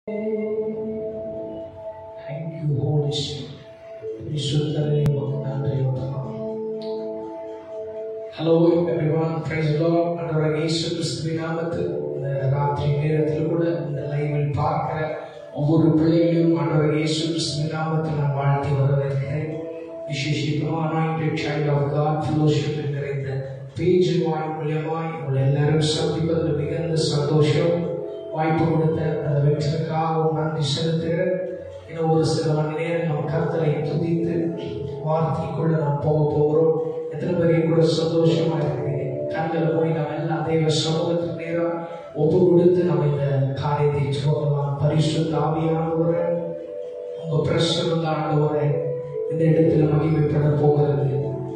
Thank you, Holy Spirit. பரிசுத்தரே உமக்கு நன்றி அப்பா. Hello everyone, praise the Lord. ஆண்டவராகிய இயேசு கிறிஸ்துவின் நாமத்தில் இந்த ராத்திரி நேரத்தில் கூட இந்த லைவில் பார்க்கிற ஒவ்வொரு பிள்ளைகளையும் ஆண்டவராகிய இயேசு கிறிஸ்துவின் நாமத்தில் நான் வாழ்த்தி வரவேற்கிறேன் விசேஷித்தமாக anointed child of God fellowship என்கிற இந்த பேஜ் வாய் மூலியமாய் உங்களை எல்லாரும் சந்திப்பதில் மிகுந்த சந்தோஷம் வாய்ப்பு கொடுத்த அந்த வெற்றிக்காக நன்றி செலுத்துகிறேன் இன்னும் ஒரு சில மணி நேரம் நம்ம கருத்தரை துதித்து வார்த்தைக்குள்ள நாம் போக போகிறோம் எத்தனை பேரையும் கூட சந்தோஷமா இருக்கிறீங்க கண்களை போய் நம்ம எல்லாம் தெய்வ சமூகத்துக்கு நேரம் ஒப்பு கொடுத்து நம்ம இந்த காரியத்தை சொல்லலாம் பரிசுத்த ஆவியானவரை உங்க பிரசனம் ஆண்டவரை இந்த இடத்துல மகிமைப்பட போகிறது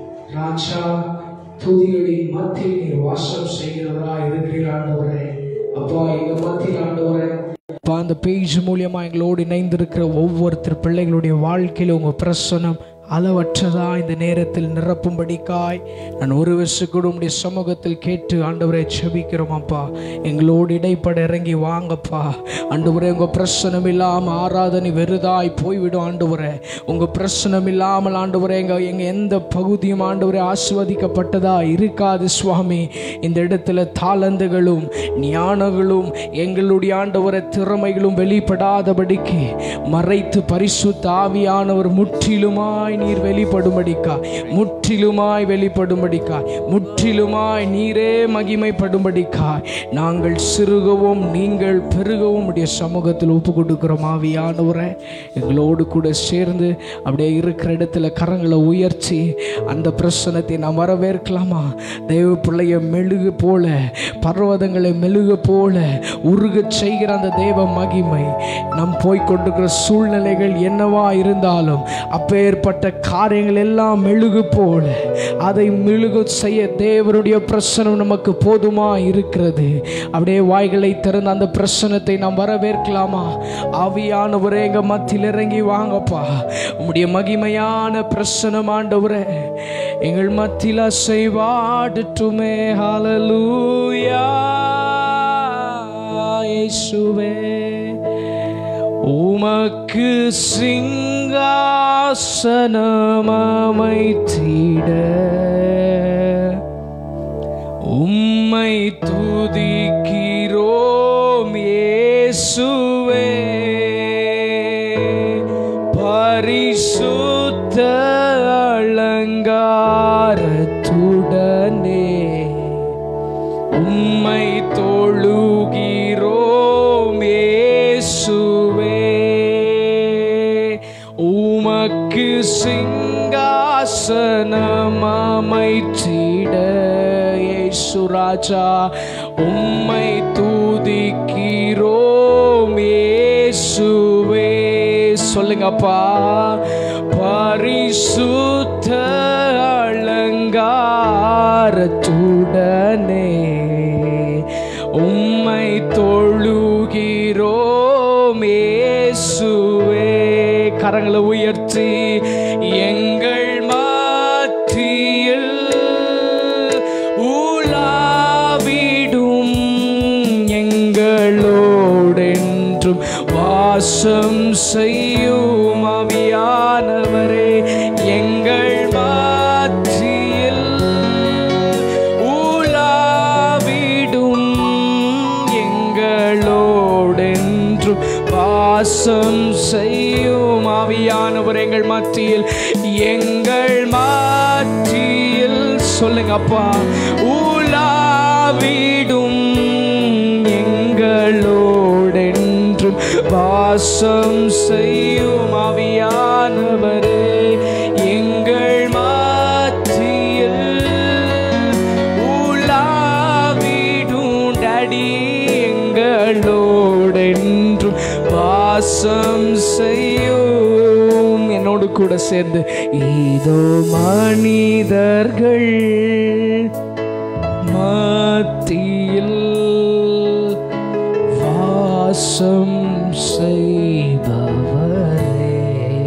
ராஜா துதிகளின் மத்தியில் நீர் வாசம் செய்கிறவரா இருக்கிறீர் ஆண்டவரே அப்பா எங்க மத்தியில் ஆண்டவரே அப்பா அந்த பேஜ் மூலியமா எங்களோடு இணைந்திருக்கிற ஒவ்வொருத்தர் பிள்ளைகளுடைய வாழ்க்கையில உங்க பிரசனம் அளவற்றதா இந்த நேரத்தில் நிரப்பும்படிக்காய் நான் ஒரு வருஷம் கூட உடைய சமூகத்தில் கேட்டு ஆண்டவரை செபிக்கிறோம் அப்பா எங்களோடு இடைப்பட இறங்கி வாங்கப்பா ஆண்டவரே உங்க பிரசனம் இல்லாம ஆராதனை வெறுதாய் போய்விடும் ஆண்டவரே உங்க பிரசனம் இல்லாமல் ஆண்டவரே எங்க எங்க எந்த பகுதியும் ஆண்டவரே ஆசிர்வதிக்கப்பட்டதா இருக்காது சுவாமி இந்த இடத்துல தாளந்துகளும் ஞானங்களும் எங்களுடைய ஆண்டவரை திறமைகளும் வெளிப்படாதபடிக்கு மறைத்து பரிசுத்த ஆவியானவர் முற்றிலுமாய் நீர் வெளிப்படும்படிக்கா முற்றிலுமாய் வெளிப்படும்படிக்கா முற்றிலுமாய் நீரே மகிமைப்படும்படிக்கா நாங்கள் சிறுகவும் நீங்கள் பெருகவும் உடைய சமூகத்தில் ஒப்பு கொடுக்கிறோம் ஆவியானவரை எங்களோடு கூட சேர்ந்து அப்படியே இருக்கிற இடத்துல கரங்களை உயர்த்தி அந்த பிரசனத்தை நாம் வரவேற்கலாமா தெய்வ பிள்ளைய மெழுகு போல பர்வதங்களை மெழுகு போல உருகச் செய்கிற அந்த தெய்வ மகிமை நம் போய் கொண்டிருக்கிற சூழ்நிலைகள் என்னவா இருந்தாலும் அப்பேற்பட்ட காரியங்கள் எல்லாம் மெழுகு போல அதை மெழுகு செய்ய தேவனுடைய பிரசனம் நமக்கு போதுமா இருக்கிறது அப்படியே வாய்களை திறந்து அந்த பிரசனத்தை நாம் வரவேற்கலாமா ஆவியானவரே எங்க மத்தியில் இறங்கி வாங்கப்பா உம்முடைய மகிமையான பிரசனம் ஆண்டவரே எங்கள் மத்தியில் அசைவாடட்டுமே ஹalleluya இயேசுவே உமக்கு சிங்காசனம் அமைத்திட உம்மை துதிக்கிறோம் இயேசுவே பரிசுத்த அலங்காரத்துடனே உம்மை தொழுகிறோம் இயேசுவே உமக்கு சிங்காசனம் அமைச்சிட இயேசு ராஜா உம்மை துதிக்கிறோம் இயேசுவே சொல்லுங்கப்பா பரிசுத்த அலங்காரத்துடனே உம்மை தொழுகிறோம் இயேசுவே கரங்களை உயர்த்தி எங்கள் மத்தியில் உலாவிடும் எங்களோடென்றும் வாசம் செய்யும் அவியானவரே எங்கள் மத்தியில் உலாவிடும் எங்களோடென்றும் வாசம் செய்யும் ஆவியானவர் எங்கள் மத்தியில் எங்கள் மத்தியில் சொல்லுங்க அப்பா உலாவிடும் எங்களோடென்றும் வாசம் செய்யும் ஆவியானவரே எங்கள் மத்தியில் உலாவிடும் டடி எங்களோடென்றும் வாசம் செய்யும் என்னோடு கூட சேர்ந்து இதோ மனிதர்கள் மத்தியில் வாசம் செய்பவரே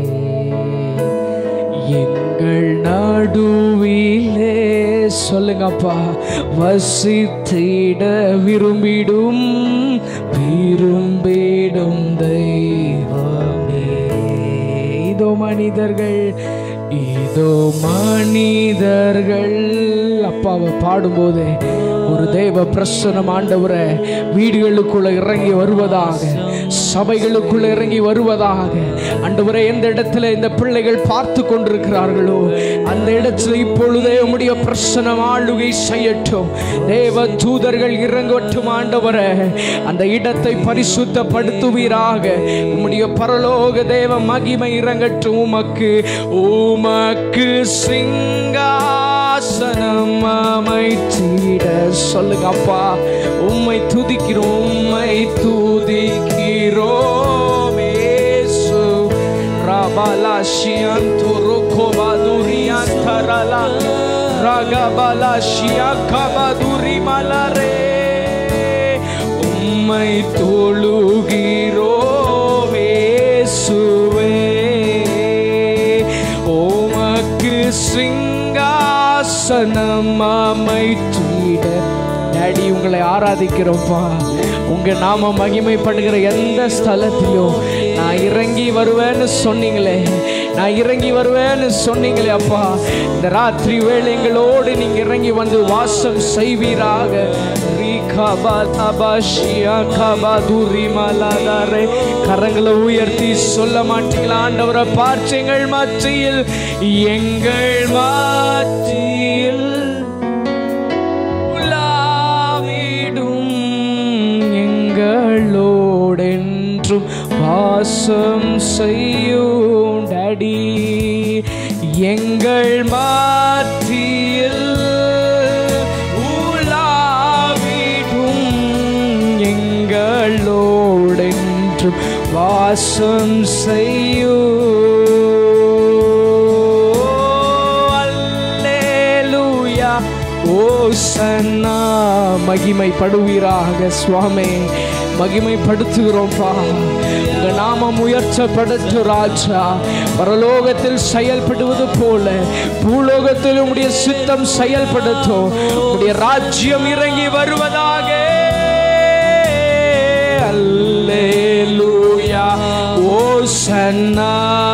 எங்கள் நடுவிலே சொல்லுங்கப்பா வசித்திட விரும்பிடும் விரும்பிடும் தெய்வமே இதோ மனிதர்கள் இதோ மனிதர்கள் அப்பாவை பாடும்போதே ஒரு தேவ பிரசனம் ஆண்டவரை வீடுகளுக்குள்ள இறங்கி வருவதாக சபைகளுக்குள்ள இறங்கி வருவதாக ஆண்டவரை எந்த இடத்துல இந்த பிள்ளைகள் பார்த்து கொண்டிருக்கிறார்களோ அந்த இடத்துல இப்பொழுதே உம்முடைய பிரசனம் ஆளுகை செய்யட்டும் தேவ தூதர்கள் இறங்கட்டும் ஆண்டவரே அந்த இடத்தை பரிசுத்தப்படுத்துவீராக உம்முடைய பரலோக தேவ மகிமை இறங்கட்டும் உமக்கு உமக்கு சிங்காசனம் அமைத்திட சொல்லுங்க அப்பா உம்மை துதிக்கிறோம் உம்மை துதிக்கிறோம் இயேசு Rabala shiantoro kobaduriantarala Ragabala shiakabaduri malare உம்மை தொழுகிறோம் இயேசுவே உமக்கு சிங்காசனம் அமைத்திட டாடி உங்களை ஆராதிக்கிறோம்ப்பா உங்க நாம மகிமைப்படுகிற எந்த ஸ்தலத்திலும் நான் இறங்கி வருவேன்னு சொன்னீங்களே நான் இறங்கி வருவேன்னு சொன்னீங்களே அப்பா இந்த ராத்திரி வேளை எங்களோடு நீங்க இறங்கி வந்து வாசம் செய்வீராக கரங்களை உயர்த்தி சொல்ல மாட்டீங்களா ஆண்டவரை பார்ச்செங்கள் மத்தியில் எங்கள் மத்தியில் உலாவிடும் எங்களோடென்றும் வாசம் செய்யும் டாடி எங்கள் மத்தியில் உலாவிடும் எங்களோடென்றும் வாசம் செய்யும் அல்லேலூயா ஓசன்னா மகிமைப்படுவீராக சுவாமி மகிமைப்படுத்துகிறோம்ப்பா உங்க நாமம் உயர்த்தப்படுத்து ராஜா பரலோகத்தில் செயல்படுவது போல பூலோகத்தில் உடைய சித்தம் செயல்படுத்தும் உடைய ராஜ்யம் இறங்கி வருவதாக அல்லேலூயா ஓசன்னா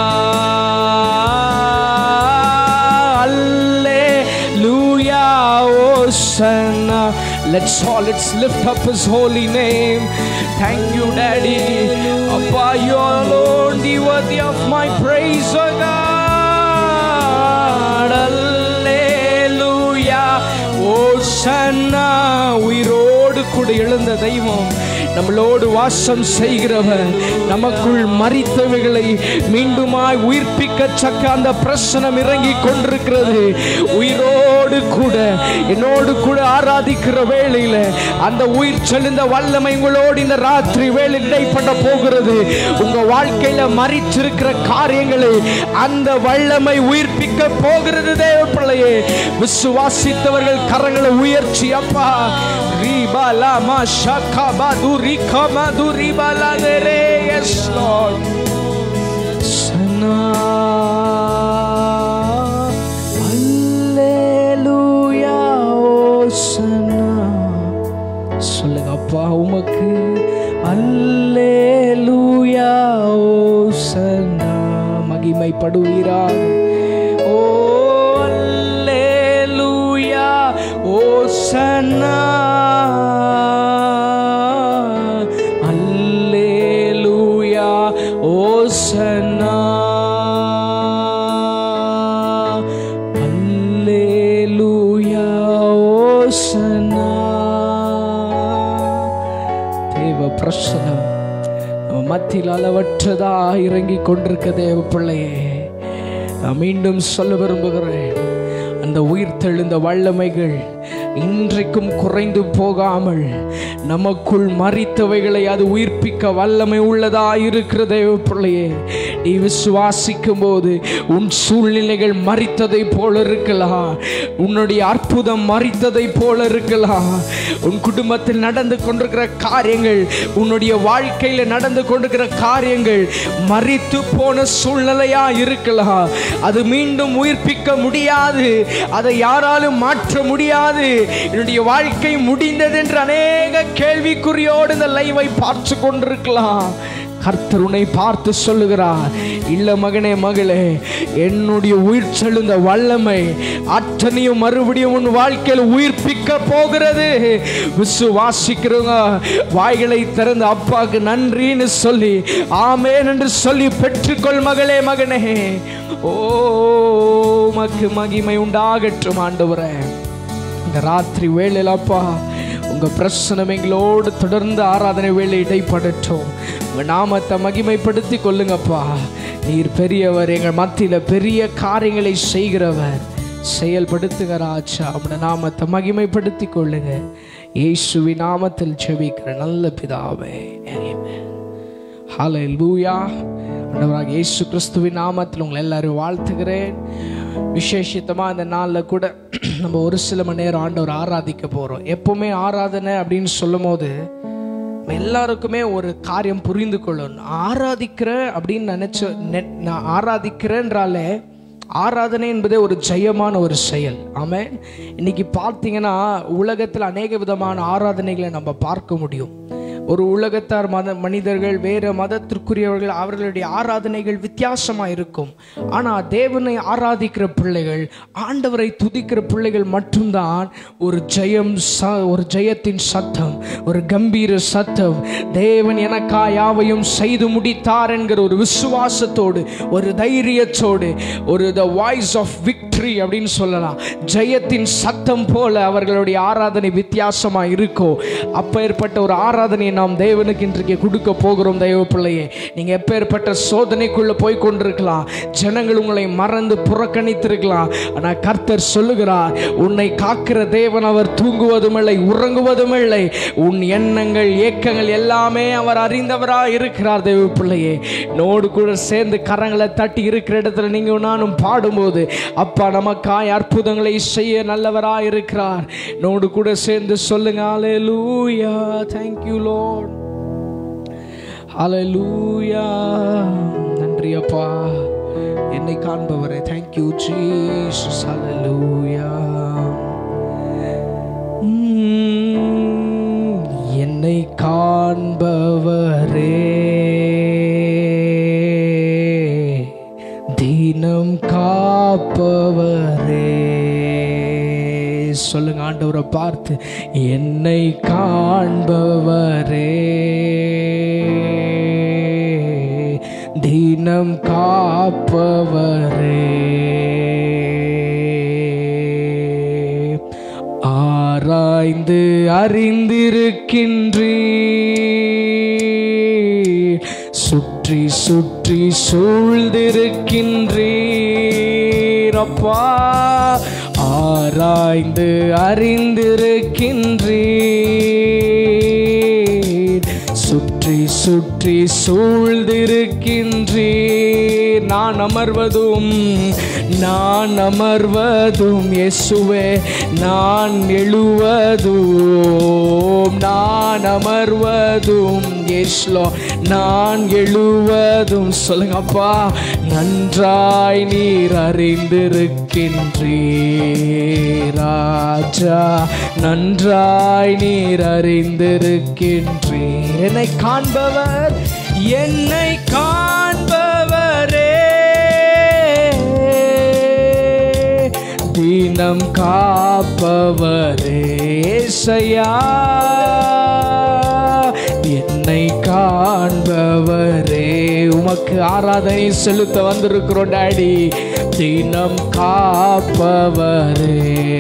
Hallelujah, Hosanna. Let's all let's lift up His holy name. Thank you, Daddy. Appa, you are alone the worthy of my praise, O God. Hallelujah, Hosanna. உயிரோடு கூட எழுந்த தெய்வம் நம்மளோடு வாசம் செய்கிறவர் நமக்குள் மறித்தவைகளை மீண்டுமாய் உயிர்ப்பிக்க சக்க அந்த பிரசனம் இறங்கி கொண்டிருக்கிறது உயிரோடு கூட என்னோடு கூட ஆராதிக்கிற வேளையில அந்த உயிர் செழுந்த வல்லமை உங்களோடு இந்த ராத்திரி வேலை இடைப்பட போகிறது உங்க வாழ்க்கையில மறிச்சிருக்கிற காரியங்களை அந்த வல்லமை உயிர்ப்பிக்க போகிறது தேவ பிள்ளையே விசுவாசித்தவர்கள் கரங்களை உயர்ச்சி அப்பா ரீபாலாமா ஷகாபாது ரிகமாது ரிபாலாதரே எஸ் லார்ட் சனா அல்லேலூயா ஓசனா சொல்லுங்க அப்பா உமக்கு அல்லேலூயா ஓசனா மகிமைப்படுவீராக ஓ அல்லேலூயா ஓசனா அல்லேலூயா ஓசனா அல்லேலூயா ஓசனா தேவ பிரசனம் நம்ம மத்தியில் அளவற்றதா இறங்கி கொண்டிருக்க தேவ பிள்ளையே நான் மீண்டும் சொல்ல விரும்புகிறேன் அந்த உயிர் தெழுந்த வல்லமைகள் இன்றைக்கும் குறைந்து போகாமல் நமக்குள் மறித்தவைகளை அது உயிர்ப்பிக்க வல்லமை உள்ளதா இருக்கிற தேவ பிள்ளையே நீ விசுவாசிக்கும் போது உன் சூழ்நிலைகள் மறித்ததை போல இருக்கலாம் உன்னுடைய அற்புதம் மறித்ததை போல இருக்கலாம் உன் குடும்பத்தில் நடந்து கொண்டிருக்கிற காரியங்கள் உன்னுடைய வாழ்க்கையில் நடந்து கொண்டிருக்கிற காரியங்கள் மறித்து போன சூழ்நிலையா இருக்கலாம் அது மீண்டும் உயிர்ப்பிக்க முடியாது அதை யாராலும் மாற்ற முடியாது என்னுடைய வாழ்க்கை முடிந்தது என்று அநேக கேள்விக்குறியோடு இந்த லைவை பார்த்து கொண்டிருக்கலாம் கர்த்தர் உன்னை பார்த்து சொல்லுகிறார் இல்ல மகனே மகளே என்னுடைய உயிர் செழுந்த வல்லமை அத்தனையும் மறுபடியும் உன் வாழ்க்கையில் உயிர்ப்பிக்க போகிறது விசுவாசிக்கிறவங்க வாய்களை திறந்து அப்பாவுக்கு நன்றின்னு சொல்லி ஆமேன் என்று சொல்லி பெற்றுக்கொள் மகளே மகனே ஓ மக்கு மகிமை உண்டாகட்டும் ஆண்டவரே இந்த ராத்திரி வேளையில் அப்பா உங்க பிரசனம் எங்களோடு தொடர்ந்து ஆராதனை வேலை இடைப்படட்டும் உங்க நாமத்தை மகிமைப்படுத்தி கொள்ளுங்கப்பா நீர் பெரியவர் எங்கள் மத்தியில பெரிய காரியங்களை செய்கிறவர் செயல்படுத்துங்க ராஜா உங்க நாமத்தை மகிமைப்படுத்தி கொள்ளுங்க இயேசுவின் நாமத்தில் செபிக்கிற நல்ல பிதாவே Amen. ஹalleluya ஆண்டவராக இயேசு கிறிஸ்துவின் நாமத்தில் உங்களை எல்லாரும் வாழ்த்துகிறேன் விசேஷித்தமாக இந்த நாளில் கூட நம்ம ஒரு சில மணி நேரம் ஆண்டவர் ஆராதிக்க போகிறோம் எப்பவுமே ஆராதனை அப்படின்னு சொல்லும் போது நம்ம எல்லாருக்குமே ஒரு காரியம் புரிந்து கொள்ளணும் ஆராதிக்கிற அப்படின்னு நினச்ச நெ- நான் ஆராதிக்கிறேன்றாலே ஆராதனை என்பதே ஒரு ஜெயமான ஒரு செயல் ஆமென் இன்னைக்கு பார்த்தீங்கன்னா உலகத்தில் அநேக விதமான ஆராதனைகளை நம்ம பார்க்க முடியும் ஒரு உலகத்தார் மத மனிதர்கள் வேறு மதத்திற்குரியவர்கள் அவர்களுடைய ஆராதனைகள் வித்தியாசமாக இருக்கும் ஆனால் தேவனை ஆராதிக்கிற பிள்ளைகள் ஆண்டவரை துதிக்கிற பிள்ளைகள் மட்டும்தான் ஒரு ஜெயம் ச ஒரு ஜெயத்தின் சத்தம் ஒரு கம்பீர சத்தம் தேவன் எனக்கா யாவையும் செய்து முடித்தார் என்கிற ஒரு விசுவாசத்தோடு ஒரு தைரியத்தோடு ஒரு த வாய்ஸ் ஆஃப் விக்ட்ரி அப்படின்னு சொல்லலாம் ஜெயத்தின் சத்தம் போல அவர்களுடைய ஆராதனை வித்தியாசமாக இருக்கும் அப்பேற்பட்ட ஒரு ஆராதனையை நாம் தேவனுக்கு இன்றைக்கு கொடுக்க போகிறோம் தெய்வ பிள்ளையே நீங்க எப்பேற்பட்ட சோதனைக்குள்ள போய் கொண்டிருக்கலாம் ஜனங்கள் உங்களை மறந்து புறக்கணித்திருக்கலாம் ஆனா கர்த்தர் சொல்லுகிறார் உன்னை காக்கிற தேவன் அவர் தூங்குவதும் இல்லை உறங்குவதும் இல்லை உன் எண்ணங்கள் ஏக்கங்கள் எல்லாமே அவர் அறிந்தவரா இருக்கிறார் தெய்வ பிள்ளையே நோடு கூட சேர்ந்து கரங்களை தட்டி இருக்கிற இடத்துல நீங்க நானும் பாடும்போது அப்பா நமக்காய் அற்புதங்களை செய்ய நல்லவரா இருக்கிறார் நோடு கூட சேர்ந்து சொல்லுங்க ஹalleluya thank you lord ஹalleluya நன்றி அப்பா என்னை காண்பவரே thank you jesus hallelujah உம், என்னை காண்பவரே தீனம் காப்பவரே சொல்லுங்க ஆண்டவரை பார்த்து என்னை காண்பவரே தீனம் காப்பவரே ஆராய்ந்து அறிந்திருக்கின்றீர் சுற்றி சுற்றி சூழ்ந்திருக்கின்றீர் அப்பா ஆராய்ந்து அறிந்திருக்கின்றீர் சுற்றி சுற்றி சூழ்ந்திருக்கின்றீர் நான் அமர்வதும் நான் அமர்வதும் இயேசுவே நான் எழுவதும் நான் அமர்வதும் இயேசுலோ நான் எழுவதும் சொல்லுங்கப்பா நன்றாய் நீர் அறிந்திருக்கின்றீர் ராஜா நன்றாய் நீர் அறிந்திருக்கின்றீர் என்னை காண்பவர் என்னை காண்பவரே தீனம் காப்பவரே சையா என்னை காண்பவரே உமக்கு ஆராதனை செலுத்த வந்திருக்கிறோம் டாடி தினம் காப்பவரே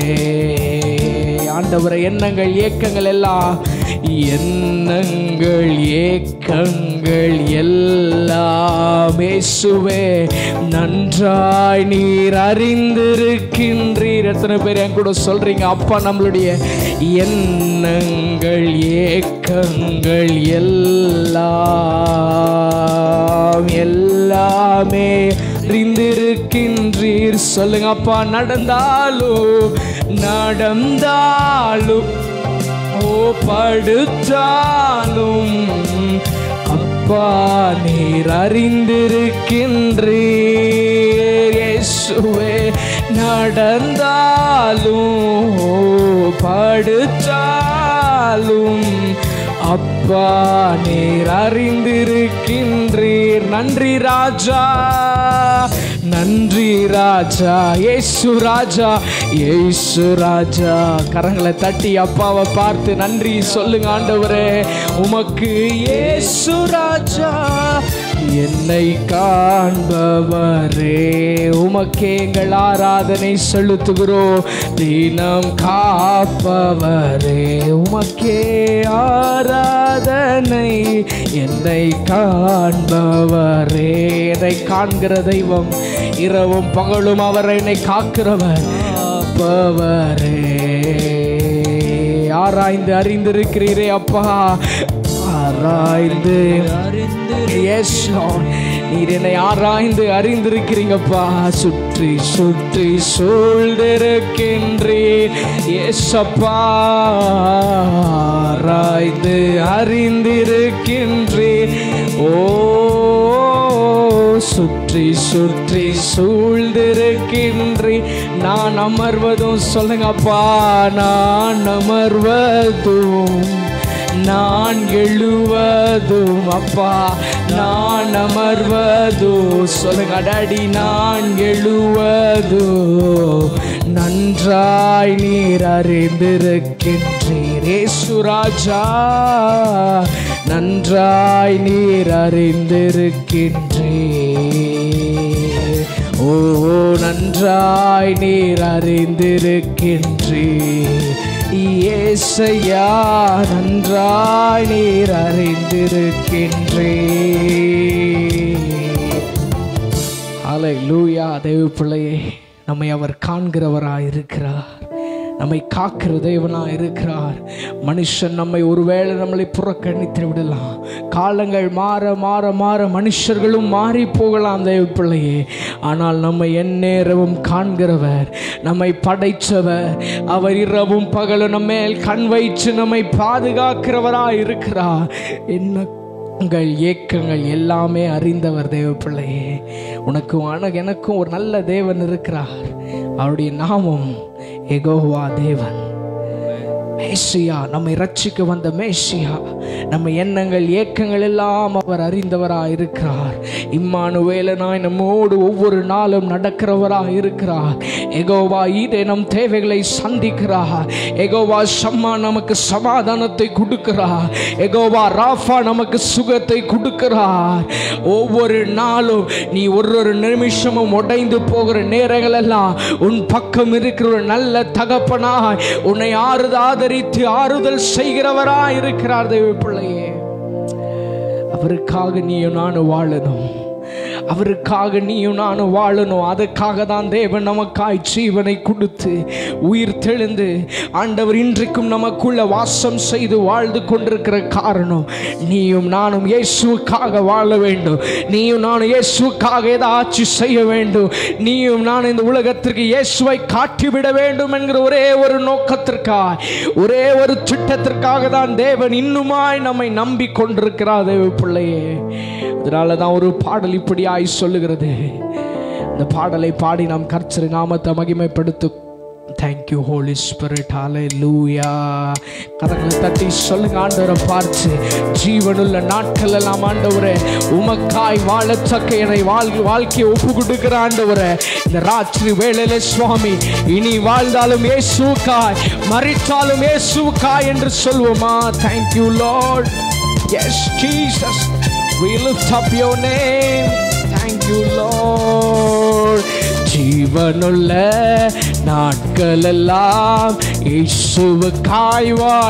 ஆண்டவரை எண்ணங்கள் ஏக்கங்கள் எல்லாம் எண்ணங்கள் ஏக்கங்கள் எல்லாம் இயேசுவே நன்றாய் நீர் அறிந்திருக்கின்றீர் எத்தனை பேர் என் கூட சொல்றீங்க அப்பா நம்மளுடைய எண்ணங்கள் ஏக்கங்கள் எல்லாம் எல்லாமே அறிந்திருக்கின்றீர் சொல்லுங்க அப்பா நடந்தாலும் நடந்தாலும் ஓ படுத்தாலும் அப்பா நீர் அறிந்திருக்கின்றீர் இயேசுவே நடந்தாலும் படுத்தாலும் அப்பா நீர் அறிந்திருக்கின்றீர் நன்றி ராஜா நன்றி ராஜா ஏசு ராஜா ஏசு ராஜா கரங்களை தட்டி அப்பாவை பார்த்து நன்றி சொல்லுங்க ஆண்டவரே உமக்கு ஏசு ராஜா என்னை காண்பவரே உமக்கே எங்கள் ஆராதனை செலுத்துகிறோம் தினம் காப்பவரே உமக்கே ஆராதனை என்னை காண்பவரே என்னை காண்கிற தெய்வம் இரவும் பகலும் அவர் என்னை காக்கிறவர் காப்பவரே ஆராய்ந்து அறிந்திருக்கிறீரே அப்பா ஆராய்ந்து எஸ் நீர் என்னை ஆராய்ந்து அறிந்திருக்கிறீங்கப்பா சுற்றி சுற்றி சூழ்ந்திருக்கின்றீர் எஸ் அப்பா ஆராய்ந்து அறிந்திருக்கின்றீர் ஓ சுற்றி சுற்றி சூழ்ந்திருக்கின்றி நான் அமர்வதும் சொல்லுங்கப்பா நான் அமர்வதும் நான் எழுவதும் அப்பா நான் அமர்வதோ சொல்லுங்க டாடி நான் எழுவதோ நன்றாய் நீர் அறிந்திருக்கின்றீர் ஏசுராஜா நன்றாய் நீர் அறிந்திருக்கின்றீர் ஓ நன்றாய் நீர் அறிந்திருக்கின்றீர் ஏசையா நன்றாய் நீர் அறிந்திருக்கின்றீர் அலை லூயா தேவ பிள்ளையே நம்மை அவர் காண்கிறவராய் இருக்கிறார் நம்மை காக்கிற தேவனாய் இருக்கிறார் மனுஷன் நம்மை ஒருவேளை நம்மளை புறக்கணித்து விடலாம் காலங்கள் மாற மாற மாற மனுஷர்களும் மாறி போகலாம் தேவ பிள்ளையே ஆனால் நம்மை எந்நேரமும் காண்கிறவர் நம்மை படைச்சவர் அவர் இரவும் பகலும் நம்ம மேல் கண் வைத்து நம்மை பாதுகாக்கிறவராய் இருக்கிறார் என்ன உங்கள் ஏக்கங்கள் எல்லாமே அறிந்தவர் தேவ பிள்ளையே உனக்கும் ஆனால் எனக்கும் ஒரு நல்ல தேவன் இருக்கிறார் அவருடைய நாமம் எகோவா தேவன் மேசியா நம்மை ரட்சிக்க வந்த மேசியா நம்ம எண்ணங்கள் ஏக்கங்கள் எல்லாம் அவர் அறிந்தவராய் இருக்கிறார் இம்மானுவேலனாய் நம்மோடு ஒவ்வொரு நாளும் நடக்கிறவராய் இருக்கிறார் எகோவா ஈடே நம் தேவைகளை சந்திக்கிறார் எகோவா சம்மா நமக்கு சமாதானத்தை கொடுக்கிறார் எகோவா ராஃபா நமக்கு சுகத்தை கொடுக்கிறார் ஒவ்வொரு நாளும் நீ ஒரு ஒரு நிமிஷமும் உடைந்து போகிற நேரங்கள் எல்லாம் உன் பக்கம் இருக்கிற ஒரு நல்ல தகப்பனாய் உன்னை ஆறுத ஆதரித்து ஆறுதல் செய்கிறவராய் இருக்கிறார் தேவ பிள்ளையே அவருக்காக நீயும் நானும் வாழணும் அவருக்காக நீயும் நானும் வாழணும் அதுக்காக தான் தேவன் நமக்காய் ஜீவனை கொடுத்து உயிர் தெழுந்து ஆண்டவர் இன்றைக்கும் நமக்குள்ள வாசம் செய்து வாழ்ந்து கொண்டிருக்கிற காரணம் நீயும் நானும் இயேசுவுக்காக வாழ வேண்டும் நீயும் நானும் இயேசுவுக்காக ஏதாச்சும் செய்ய வேண்டும் நீயும் நான் இந்த உலகத்திற்கு இயேசுவை காட்டிவிட வேண்டும் என்கிற ஒரே ஒரு நோக்கத்திற்காக ஒரே ஒரு திட்டத்திற்காக தான் தேவன் இன்னுமாய் நம்மை நம்பி கொண்டிருக்கிறார் தேவ பிள்ளையே அதனால தான் ஒரு பாடல் இப்படியாய் சொல்லுகிறது இந்த பாடலை பாடி நாம் கர்த்தர் நாமத்தை மகிமைப்படுத்து தேங்க்யூ ஹோலி ஸ்பிரிட் ஹalleluya கரங்களை தட்டி சொல்லுங்க ஆண்டவரை பார்த்து ஜீவனுள்ள நாட்கள் எல்லாம் ஆண்டவரே உமக்காய் வாழத்தக்க என்னை வாழ் வாழ்க்கையை ஒப்பு கொடுக்கிற ஆண்டவரே இந்த ராத்திரி வேளையில சுவாமி இனி வாழ்ந்தாலும் இயேசுக்காய் மறித்தாலும் இயேசுக்காய் என்று சொல்வோமா thank you Lord yes Jesus We lift up your name. Thank you, Lord. ஜீவனுள்ள நாட்கள் எல்லாம் இயேசுவுக்காய்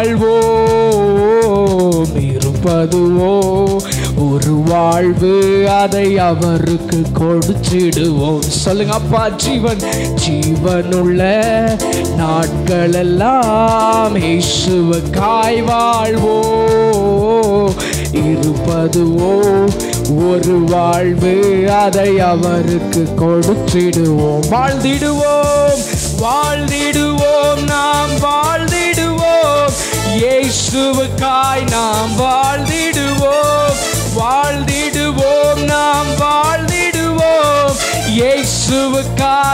வாழ்வோம் இருப்பதுவோ ஒரு வாழ்வு அதை அவருக்கு கொடுத்திடுவோம் சொல்லுங்க அப்பா ஜீவன் ஜீவனுள்ள நாட்கள் எல்லாம் இயேசுவுக்காய் வாழ்வோம் இருப்பதுவோ ஒரு வாழ்வு அதை அவருக்கு கொடுத்திடுவோம் வாழ்ந்திடுவோம் வாழ்ந்திடுவோம் நாம் வாழ்ந்திடுவோம் இயேசுவுக்காய் நாம் வாழ்ந்திடுவோம் வாழ்ந்திடுவோம் நாம் வாழ்ந்திடுவோம் இயேசுவுக்காய்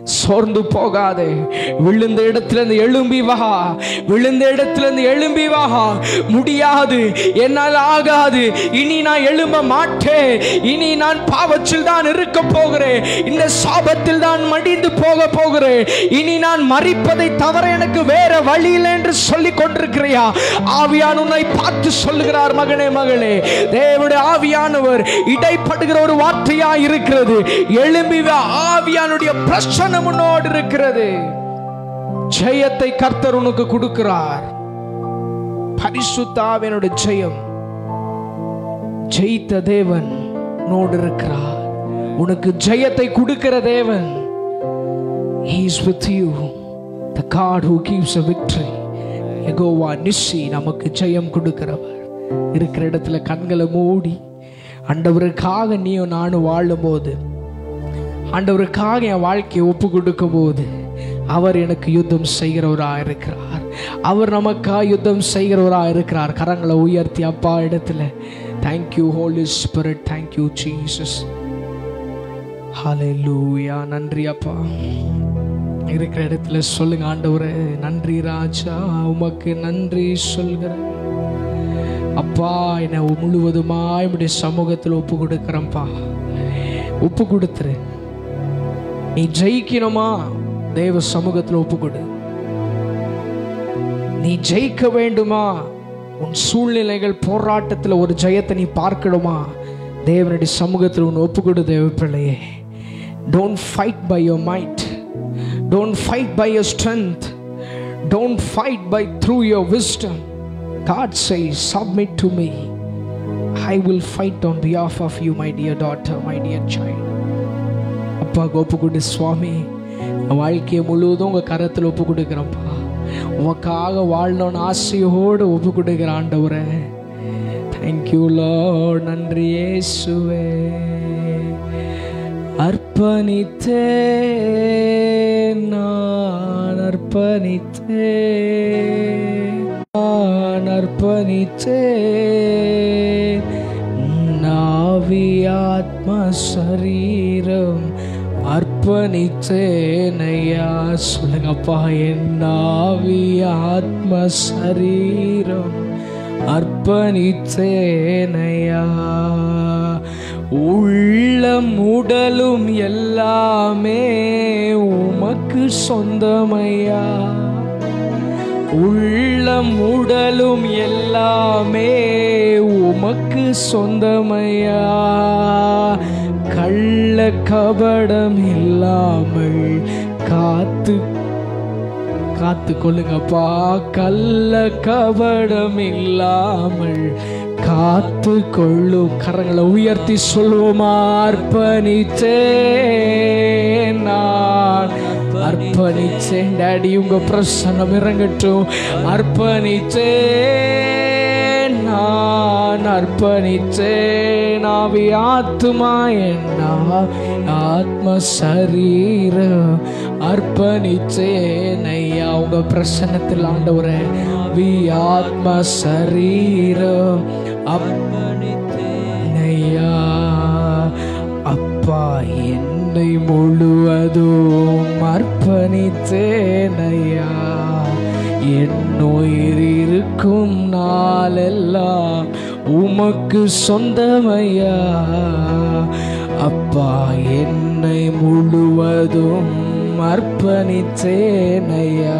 சோர்ந்து போகாதே விழுந்த இடத்துல இருந்து எழும்பி வா விழுந்த இடத்துல இருந்து எழும்பி வா முடியாது என்னால் ஆகாது இனி நான் எழும்ப மாட்டேன் இனி நான் பாவத்தில் தான் இருக்க போகிறேன் இந்த சாபத்தில் தான் மடிந்து போக போகிறேன் இனி நான் மறிப்பதை தவிர எனக்கு வேற வழி இல்லை என்று சொல்லிக் கொண்டிருக்கிறியா ஆவியான் உன்னை பார்த்து சொல்லுகிறார் மகனே மகளே தேவனுடைய ஆவியானவர் இடைப்படுகிற ஒரு வார்த்தையா இருக்கிறது எழும்பி வா ஆவியானுடைய பிரச்சனை முன்னோடு இருக்கிறது ஜெயத்தை கர்த்தர் உனக்கு கொடுக்கிறார் பரிசுத்தாவினுடைய ஜெயம் ஜெயித்த தேவன் உன்னோடு இருக்கிறார் உனக்கு ஜெயத்தை கொடுக்கிற தேவன் He is with you the God who gives a victory Jehovah நிஸ்ஸி நமக்கு ஜெயம் கொடுக்கிறவர் இருக்கிற இடத்துல கண்களை மூடி ஆண்டவருக்காக நீயும் நானும் வாழும்போது ஆண்டவருக்காக என் வாழ்க்கையை ஒப்பு கொடுக்கும் போது அவர் எனக்கு யுத்தம் செய்கிறவராக இருக்கிறார் அவர் நமக்காக யுத்தம் செய்கிறவராக இருக்கிறார் கரங்களை உயர்த்தி அப்பா இடத்துல thank you holy spirit thank you Jesus hallelujah நன்றி அப்பா இருக்கிற இடத்துல சொல்லுங்க ஆண்டவரே நன்றி ராஜா உமக்கு நன்றி சொல்கிறேன் அப்பா என்னை முழுவதுமாய் இப்படி சமூகத்தில் ஒப்பு கொடுக்குறேன்ப்பா ஒப்பு கொடுத்துரு நீ ஜெயிக்கணுமா தேவ சமூகத்தில் ஒப்பு கொடு நீ ஜெயிக்க வேண்டுமா உன் சூழ்நிலைகள் போராட்டத்தில் ஒரு ஜெயத்தை நீ பார்க்கணுமா தேவனுடைய சமூகத்தில் உன் ஒப்பு கொடு தேவ பிள்ளையே don't fight by your might don't fight by your strength don't fight by through your wisdom God say submit to me I will fight on behalf of you my dear daughter my dear child அப்பா ஒப்பு கொடு சுவாமி என் வாழ்க்கையை முழுவதும் உங்கள் கரத்தில் ஒப்பு கொடுக்குறேன்ப்பா உமக்காக வாழணும்னு ஆசையோடு ஒப்பு கொடுக்குற ஆண்டவரே தேங்க்யூ லார்ட் நன்றி இயேசுவே அர்ப்பணித்தேன் நான் அர்ப்பணித்தேன் நான் அர்ப்பணித்தேன் நாவி ஆத்ம சரீரம் அர்ப்பணித்தேனையா சொல்லுங்கப்பா என் நாவி ஆத்ம சரீரம் அர்ப்பணித்தேனையா உள்ளம் உடலும் எல்லாமே உமக்கு சொந்தமையா உள்ளம் உடலும் எல்லாமே உமக்கு சொந்தமையா கள்ள கபடம் இல்லாமல் காத்து காத்து கொள்ளுங்கப்பா கள்ள கபடம் இல்லாமல் காத்து கொள்ளும் கரங்களை உயர்த்தி சொல்லுவோமா அர்ப்பணித்தேன் நான் அர்ப்பணிச்சேன் டாடி உங்க பிரசன்னம் இறங்கட்டும் அர்ப்பணிச்சேன் நான் அர்ப்பணிச்சேன் ஆவி ஆத்மா என்ன ஆத்ம சரீரம் அர்ப்பணிச்சேன் ஐயா உங்க பிரசன்னத்தில் ஆண்டவரே வி ஆத்ம சரீரம் அர்ப்பணித்தேன் ஐயா அப்பா என்னை முழுவதும் அர்ப்பணித்தேனையா என் உயிர் இருக்கும் நாளெல்லாம் உமக்கு சொந்தமையா அப்பா என்னை முழுவதும் அர்ப்பணித்தேனையா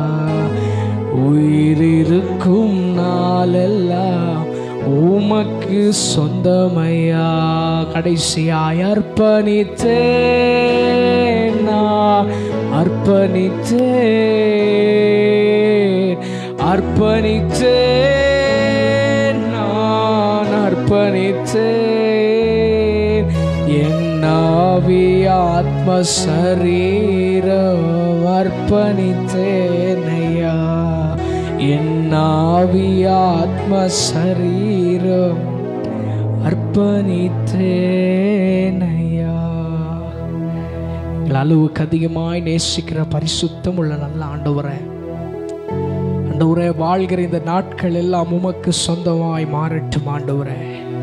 உயிர் இருக்கும் நாளெல்லாம் உமக்கு சொந்தமையா கடைசியாய் அர்ப்பணித்தேன் நான் அர்ப்பணித்தேன் அர்ப்பணித்தேன் நான் அர்ப்பணித்தேன் என் ஆவி ஆத்ம சரீரம் அர்ப்பணித்தேனையா என் ஆவி ஆத்ம சரீரம் அர்ப்பணித்தேனையா எங்கள் அளவுக்கு அதிகமாய் நேசிக்கிற பரிசுத்தம் உள்ள நல்ல ஆண்டவரே ஆண்டவரே வாழ்கிற இந்த நாட்கள் எல்லாம் உமக்கு சொந்தமாய் மாறட்டும் ஆண்டவரே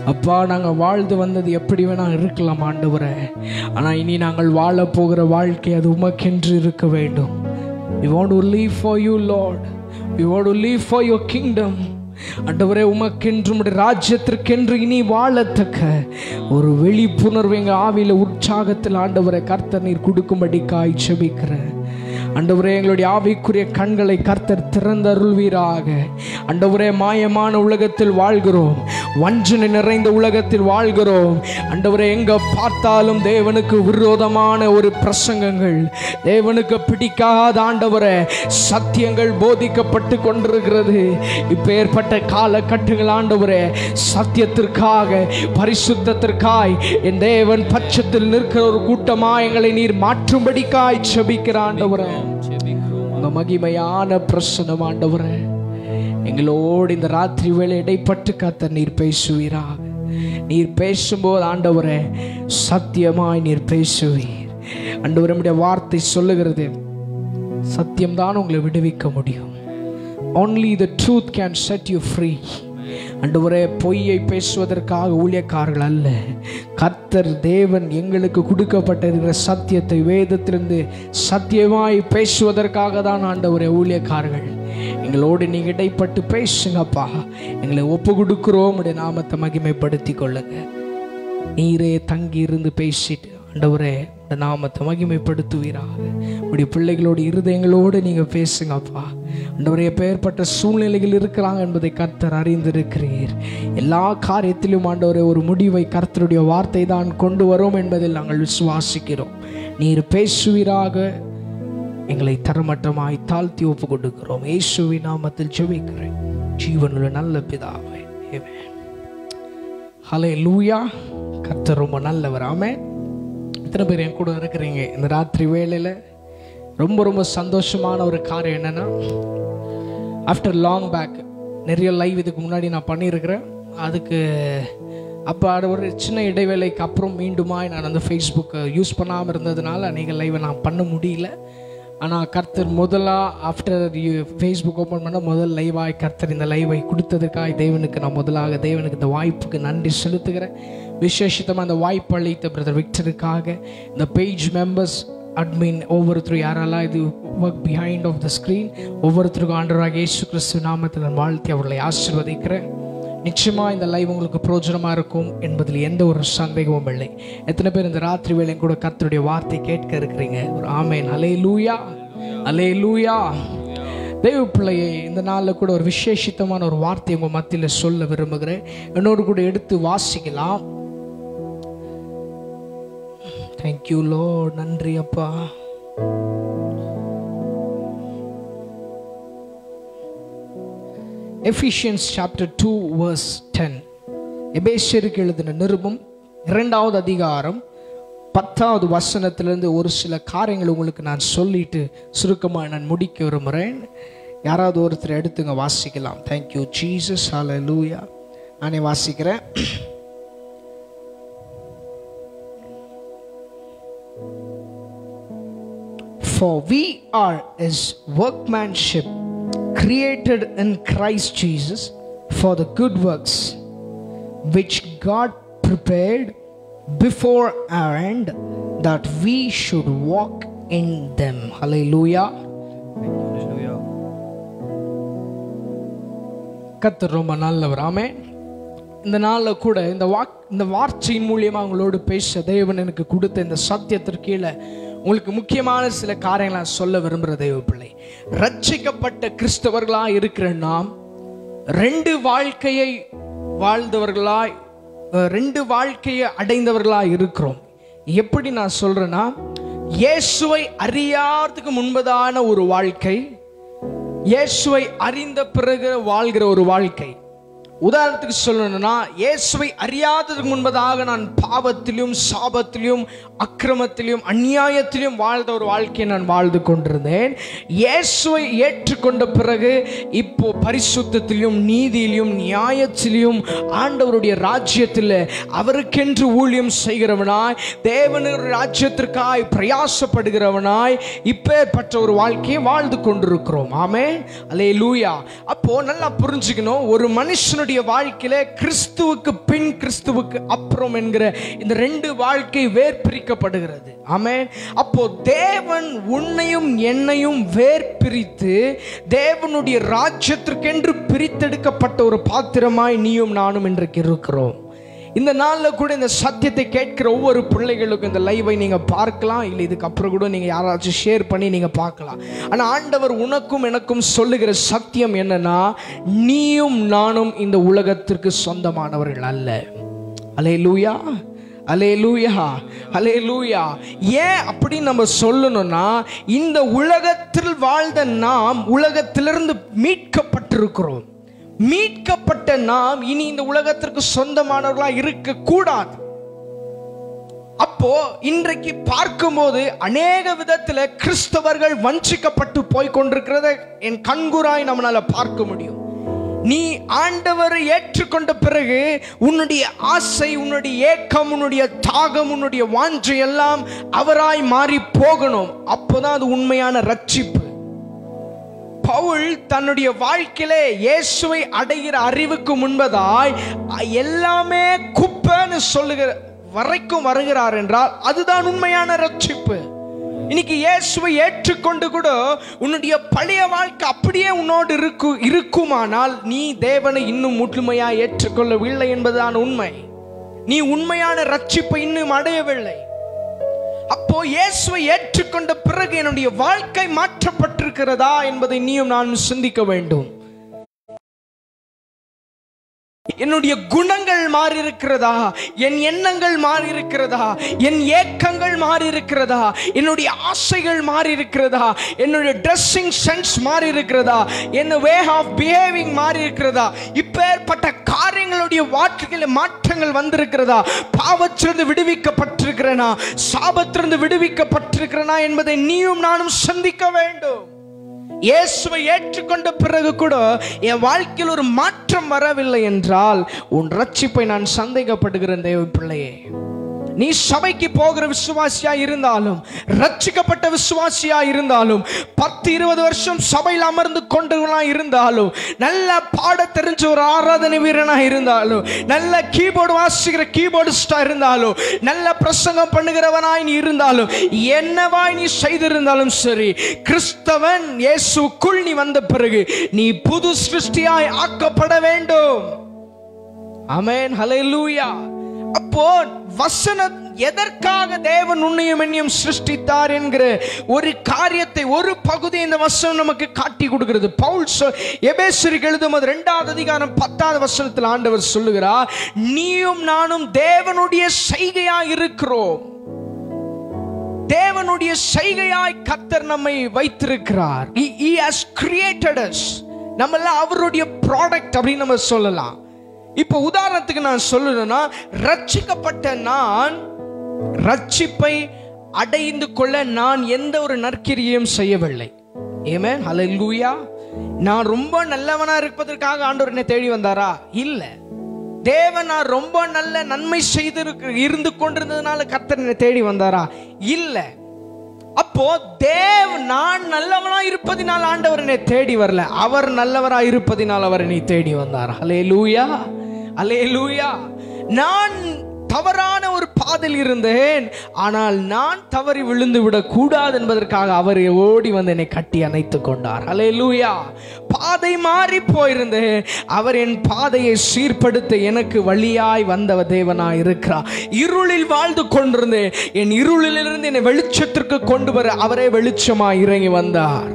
அப்பா நாங்கள் வாழ்ந்து வந்தது எப்படி வேணா இருக்கலாம் ஆண்டவரே ஆனால் இனி நாங்கள் வாழ போகிற வாழ்க்கை அது உமக்கென்று இருக்க வேண்டும் we want to live for you lord we want to live for your kingdom ஆண்டவரே உமக்கென்று உம்முடைய ராஜ்யத்திற்கென்று இனி வாழத்தக்க ஒரு விழிப்புணர்வு எங்கள் ஆவியில் உற்சாகத்தில் ஆண்டவரை கர்த்தர் நீர் கொடுக்கும்படி காய் செபிக்கிறேன் ஆண்டவரே எங்களுடைய ஆவிக்குரிய கண்களை கர்த்தர் திறந்தருள்வீராக ஆண்டவரே மாயமான உலகத்தில் வாழ்கிறோம் வஞ்சனை நிறைந்த உலகத்தில் வாழ்கிறோம் ஆண்டவரே எங்க பார்த்தாலும் தேவனுக்கு விரோதமான ஒரு பிரசங்கங்கள் தேவனுக்கு பிடிக்காத ஆண்டவரே சத்தியங்கள் போதிக்கப்பட்டு கொண்டிருக்கிறது இப்ப ஏற்பட்ட காலகட்டங்கள் ஆண்டவரே சத்தியத்திற்காக பரிசுத்தத்திற்காய் என் தேவன் பட்சத்தில் நிற்கிற ஒரு கூட்டமா எங்களை நீர் மாற்றும்படிக்காய் செபிக்கிற ஆண்டவரே உங்க மகிமையான பிரசனம் ஆண்டவரே எங்களோடு இந்த ராத்திரி வேளை இடைப்பட்டு காத்த நீர் பேசுவீராக நீர் பேசும்போது ஆண்டவரே சத்தியமாய் நீர் பேசுவீர் ஆண்டவரே நம்முடைய வார்த்தை சொல்லுகிறது சத்தியம்தான் உங்களை விடுவிக்க முடியும் only the truth can set you free ஆண்டவரே பொய்யை பேசுவதற்காக ஊழியக்காரர்கள் அல்ல கர்த்தர் தேவன் எங்களுக்கு கொடுக்கப்பட்டிருக்கிற சத்தியத்தை வேதத்திலிருந்து சத்தியமாய் பேசுவதற்காக தான் ஆண்டவரே ஊழியக்காரர்கள் எங்களோடு நீங்க இடைப்பட்டு பேசுங்கப்பா எங்களை ஒப்பு கொடுக்குறோம் உடைய நாமத்தை மகிமைப்படுத்தி கொள்ளுங்க நீரே தங்கி இருந்து பேசிட்டு ஆண்டவரே உடைய நாமத்தை மகிமைப்படுத்துவீராக உடைய பிள்ளைகளோட இருதயங்களோடு நீங்க பேசுங்கப்பா ஆண்டவரே பெயர்பட்ட சூழ்நிலைகள் இருக்கிறாங்க என்பதை கர்த்தர் அறிந்திருக்கிறீர் எல்லா காரியத்திலும் ஆண்டவரே ஒரு முடிவை கர்த்தருடைய வார்த்தை தான் கொண்டு வரும் என்பதில் நாங்கள் விசுவாசிக்கிறோம் நீர் பேசுவீராக எங்களை தரமட்டமாய் தாழ்த்தி ஒப்பு கொடுக்கிறோம் இயேசுவின் நாமத்தில் ஜெபிக்கிறேன் ஜீவனுள்ள நல்ல பிதாவே ஆமென் ஹலே லூயா கர்த்தர் ரொம்ப நல்லவர் ஆமென் எத்தனை பேர் என் கூட இருக்கிறீங்க இந்த ராத்திரி வேளையில் ரொம்ப ரொம்ப சந்தோஷமான ஒரு காரியம் என்னன்னா ஆஃப்டர் லாங் பேக் நிறைய லைவ் இதுக்கு முன்னாடி நான் பண்ணியிருக்கிறேன் அதுக்கு அப்போ அது ஒரு சின்ன இடைவேளைக்கு அப்புறம் மீண்டுமாய் நான் அந்த ஃபேஸ்புக்கை யூஸ் பண்ணாமல் இருந்ததுனால அநேக லைவை நான் பண்ண முடியல ஆனால் கர்த்தர் முதலாக ஆஃப்டர் ஃபேஸ்புக் ஓப்பன் பண்ண முதல் லைவாய் கர்த்தர் இந்த லைவை கொடுத்ததுக்காக தேவனுக்கு நான் முதலாக தேவனுக்கு இந்த வாய்ப்புக்கு நன்றி செலுத்துகிறேன் விசேஷித்தமாக அந்த வாய்ப்பு அளித்த பிரதர் விக்டருக்காக இந்த பேஜ் மெம்பர்ஸ் அட்மின் ஒவ்வொருத்தரும் யாரெல்லாம் இது work behind of the screen ஒவ்வொருத்தருக்கும் ஆண்டவராக இயேசு கிறிஸ்து நாமத்தில் நான் வாழ்த்தி அவர்களை ஆசீர்வதிக்கிறேன் நிச்சயமா இந்த லைவ் உங்களுக்கு பிரோஜனமா இருக்கும் என்பதில் எந்த ஒரு சந்தேகமும் இல்லை எத்தனை பேர் இந்த ராத்திரி வேளையும் கூட கர்த்தருடைய வார்த்தை கேட்க இருக்கிறீங்க ஒரு ஆமேன் அலே லூயா அலே லூயா தெய்வ பிள்ளையை இந்த நாளில் கூட ஒரு விசேஷித்தமான ஒரு வார்த்தை உங்கள் மத்தியில் சொல்ல விரும்புகிறேன் இன்னொரு கூட எடுத்து வாசிக்கலாம் தேங்க்யூ லோ நன்றி அப்பா Ephesians chapter two verse ten எபேஷருக்கு எழுதின நிருபம் இரண்டாவது அதிகாரம் பத்தாவது வசனத்திலிருந்து ஒரு சில காரியங்கள் உங்களுக்கு நான் சொல்லிட்டு சுருக்கமாக நான் முடிக்க விரும்புகிறேன் யாராவது ஒருத்தர் எடுத்துங்க வாசிக்கலாம் தேங்க்யூ ஜீசஸ் ஹால லூயா நானே வாசிக்கிறேன் For we are his workmanship, created in Christ Jesus for the good works which God prepared before our end that we should walk in them. Hallelujah. கர்த்தர் ரொம்ப நல்லவர் ஆமென் இந்த நாளில் கூட இந்த வாக் இந்த வார்த்தையின் மூலியமாக உங்களோடு பேச தேவன் எனக்கு கொடுத்த இந்த சத்தியத்திற்கு கீழே உங்களுக்கு முக்கியமான சில காரியங்களை நான் சொல்ல விரும்புகிற தெய்வ பிள்ளை ரட்சிக்கப்பட்ட கிறிஸ்தவர்களாக இருக்கிற நாம் ரெண்டு வாழ்க்கையை வாழ்ந்தவர்களாய் அஹ், ரெண்டு வாழ்க்கையை அடைந்தவர்களாக இருக்கிறோம் எப்படி நான் சொல்றேன்னா இயேசுவை அறியாததுக்கு முன்பதான ஒரு வாழ்க்கை இயேசுவை அறிந்த பிறகு வாழ்கிற ஒரு வாழ்க்கை உதாரணத்துக்கு சொல்லணும்னா இயேசுவை அறியாததுக்கு முன்பதாக நான் பாவத்திலும் சாபத்திலும் அக்கிரமத்திலும் அநியாயத்திலும் வாழ்ந்த ஒரு வாழ்க்கையை நான் வாழ்ந்து கொண்டிருந்தேன் இயேசுவை ஏற்றுக்கொண்ட பிறகு இப்போ பரிசுத்தத்திலும் நீதியிலும் நியாயத்திலும் ஆண்டவருடைய ராஜ்யத்தில் அவருக்கென்று ஊழியம் செய்கிறவனாய் தேவனுடைய ராஜ்யத்திற்காய் பிரயாசப்படுகிறவனாய் இப்பேற்பட்ட ஒரு வாழ்க்கையை வாழ்ந்து கொண்டிருக்கிறோம் ஆமே அலே லூயா அப்போ நல்லா புரிஞ்சுக்கணும் ஒரு மனுஷனுடைய நம்முடைய வாழ்க்கையில கிறிஸ்துவுக்கு பின் கிறிஸ்துவுக்கு அப்புறம் என்கிற இந்த ரெண்டு வாழ்க்கை வேர் பிரிக்கப்படுகிறது ஆமென் அப்போ தேவன் உன்னையும் என்னையும் வேர் பிரித்து தேவனுடைய ராஜ்யத்திற்கென்று பிரித்தெடுக்கப்பட்ட ஒரு பாத்திரமாய் நீயும் நானும் இன்றைக்கு இருக்கிறோம் இந்த நாளில் கூட இந்த சத்தியத்தை கேட்கிற ஒவ்வொரு பிள்ளைகளுக்கும் இந்த லைவை நீங்கள் பார்க்கலாம் இல்லை இதுக்கப்புறம் கூட நீங்கள் யாராச்சும் ஷேர் பண்ணி நீங்கள் பார்க்கலாம் ஆனால் ஆண்டவர் உனக்கும் எனக்கும் சொல்லுகிற சத்தியம் என்னன்னா நீயும் நானும் இந்த உலகத்திற்கு சொந்தமானவர்கள் அல்ல அலே லூயா அலே லூயா அலே லூயா ஏன் அப்படின்னு நம்ம சொல்லணும்னா இந்த உலகத்தில் வாழ்ந்த நாம் உலகத்திலிருந்து மீட்கப்பட்டிருக்கிறோம் மீட்கப்பட்ட நாம் இனி இந்த உலகத்திற்கு சொந்தமானவர்களா இருக்க கூடாது அப்போ இன்றைக்கு பார்க்கும்போது அநேக விதத்துல கிறிஸ்தவர்கள் வஞ்சிக்கப்பட்டு போய் கொண்டிருக்கிறத என் கண்குறாய் நம்மளால பார்க்க முடியும் நீ ஆண்டவரை ஏற்றுக்கொண்ட பிறகு உன்னுடைய ஆசை உன்னுடைய ஏக்கம் உன்னுடைய தாகம் உன்னுடைய வாஞ்சை எல்லாம் அவராய் மாறி போகணும் அப்போதான் அது உண்மையான ரட்சிப்பு பவுல் தன்னுடைய வாழ்க்கையிலே இயேசுவை அடைகிற அறிவுக்கு முன்பதாய் எல்லாமே குப்பைன்னு சொல்லுகிற வரைக்கும் வருகிறார் என்றால் அதுதான் உண்மையான ரட்சிப்பு இன்னைக்கு இயேசுவை ஏற்றுக்கொண்டு கூட உன்னுடைய பழைய வாழ்க்கை அப்படியே உன்னோடு இருக்கு இருக்குமானால் நீ தேவனை இன்னும் முழுமையா ஏற்றுக்கொள்ளவில்லை என்பதுதான் உண்மை நீ உண்மையான ரட்சிப்பை இன்னும் அடையவில்லை அப்போ இயேசுவை ஏற்றுக்கொண்ட பிறகு என்னுடைய வாழ்க்கை மாற்றப்பட்டிருக்கிறதா என்பதை நீயும் நான் சிந்திக்க வேண்டும் என்னுடைய குணங்கள் மாறி இருக்கிறதா என் எண்ணங்கள் மாறி இருக்கிறதா என் ஏக்கங்கள் மாறி இருக்கிறதா என்னுடைய ஆசைகள் மாறி இருக்கிறதா என்னுடைய ட்ரெஸ்ஸிங் சென்ஸ் மாறி இருக்கிறதா என்ன வே ஆஃப் பிஹேவிங் மாறி இருக்கிறதா இப்பேற்பட்ட காரியங்களுடைய வாழ்க்கையில் மாற்றங்கள் வந்திருக்கிறதா பாவத்திலிருந்து விடுவிக்கப்பட்டிருக்கிறனா சாபத்திலிருந்து விடுவிக்கப்பட்டிருக்கிறனா என்பதை நீயும் நானும் சந்திக்க வேண்டும் இயேசுவை ஏற்றுக்கொண்ட பிறகு கூட என் வாழ்க்கையில் ஒரு மாற்றம் வரவில்லை என்றால் உன் ரட்சிப்பை நான் சந்தேகப்படுகிறேன் தேவ பிள்ளையே நீ சபைக்கு போகிற விசுவாசியா இருந்தாலும் ரட்சிக்கப்பட்ட விசுவாசியா இருந்தாலும் பத்து இருபது வருஷம் சபையில் அமர்ந்து கொண்டவனா இருந்தாலும் நல்ல பாட தெரிஞ்ச ஒரு ஆராதனை வீரனா இருந்தாலும் நல்ல கீபோர்டு வாசிக்கிற கீபோர்டிஸ்டா இருந்தாலும் நல்ல பிரசங்கம் பண்ணுகிறவனாய் நீ இருந்தாலும் என்னவாய் நீ செய்திருந்தாலும் சரி கிறிஸ்தவன் இயேசுக்குள் நீ வந்த பிறகு நீ புது சிருஷ்டியாய் ஆக்கப்பட வேண்டும் அமேன் ஹalleluya அப்போ வசனம் எதற்காக தேவன் உன்னையும் என்னையும் சிருஷ்டித்தார் என்கிற ஒரு காரியத்தை ஒரு பகுதி இந்த வசனம் நமக்கு காட்டி கொடுக்கிறது பவுல் எபேசருக்கு எழுதும் அது ரெண்டாவது அதிகாரம் பத்தாவது வசனத்தில் ஆண்டவர் சொல்லுகிறார் நீயும் நானும் தேவனுடைய செய்கையா இருக்கிறோம் தேவனுடைய செய்கையாய் கத்தர் நம்மை வைத்திருக்கிறார் he, he has created us நம்ம எல்லாம் அவருடைய ப்ராடக்ட் அப்படின்னு நம்ம சொல்லலாம் இப்போ உதாரணத்துக்கு நான் சொல்லணும்னா ரட்சிக்கப்பட்ட நான் ரட்சிப்பை அடைந்து கொள்ள நான் எந்த ஒரு நற்கிரியும் செய்யவில்லை ஏமே ஹalleluya நான் ரொம்ப நல்லவனா இருப்பதற்காக ஆண்டவர் என்னை தேடி வந்தாரா இல்லை தேவன் நான் ரொம்ப நல்ல நன்மை செய்து இருந்து கொண்டிருந்ததுனால கர்த்தர் என்னை தேடி வந்தாரா இல்ல அப்போ தேவ் நான் நல்லவனா இருப்பதினால் ஆண்டவர் என்னை தேடி வரல அவர் நல்லவரா இருப்பதினால் அவர் என்னை தேடி வந்தார் அலே லூயா அலே லூயா நான் தவறான ஒரு பாதையில் இருந்தேன் ஆனால் நான் தவறி விழுந்து விடக் கூடாது என்பதற்காக அவர் ஓடி வந்து என்னை கட்டி அணைத்து கொண்டார் அலே லூயா பாதை மாறி போயிருந்தேன் அவர் என் பாதையை சீர்படுத்த எனக்கு வழியாய் வந்த தேவனாய் இருக்கிறார் இருளில் வாழ்ந்து கொண்டிருந்தேன் என் இருளிலிருந்து என்னை வெளிச்சத்திற்கு கொண்டு வர அவரே வெளிச்சமாய் இறங்கி வந்தார்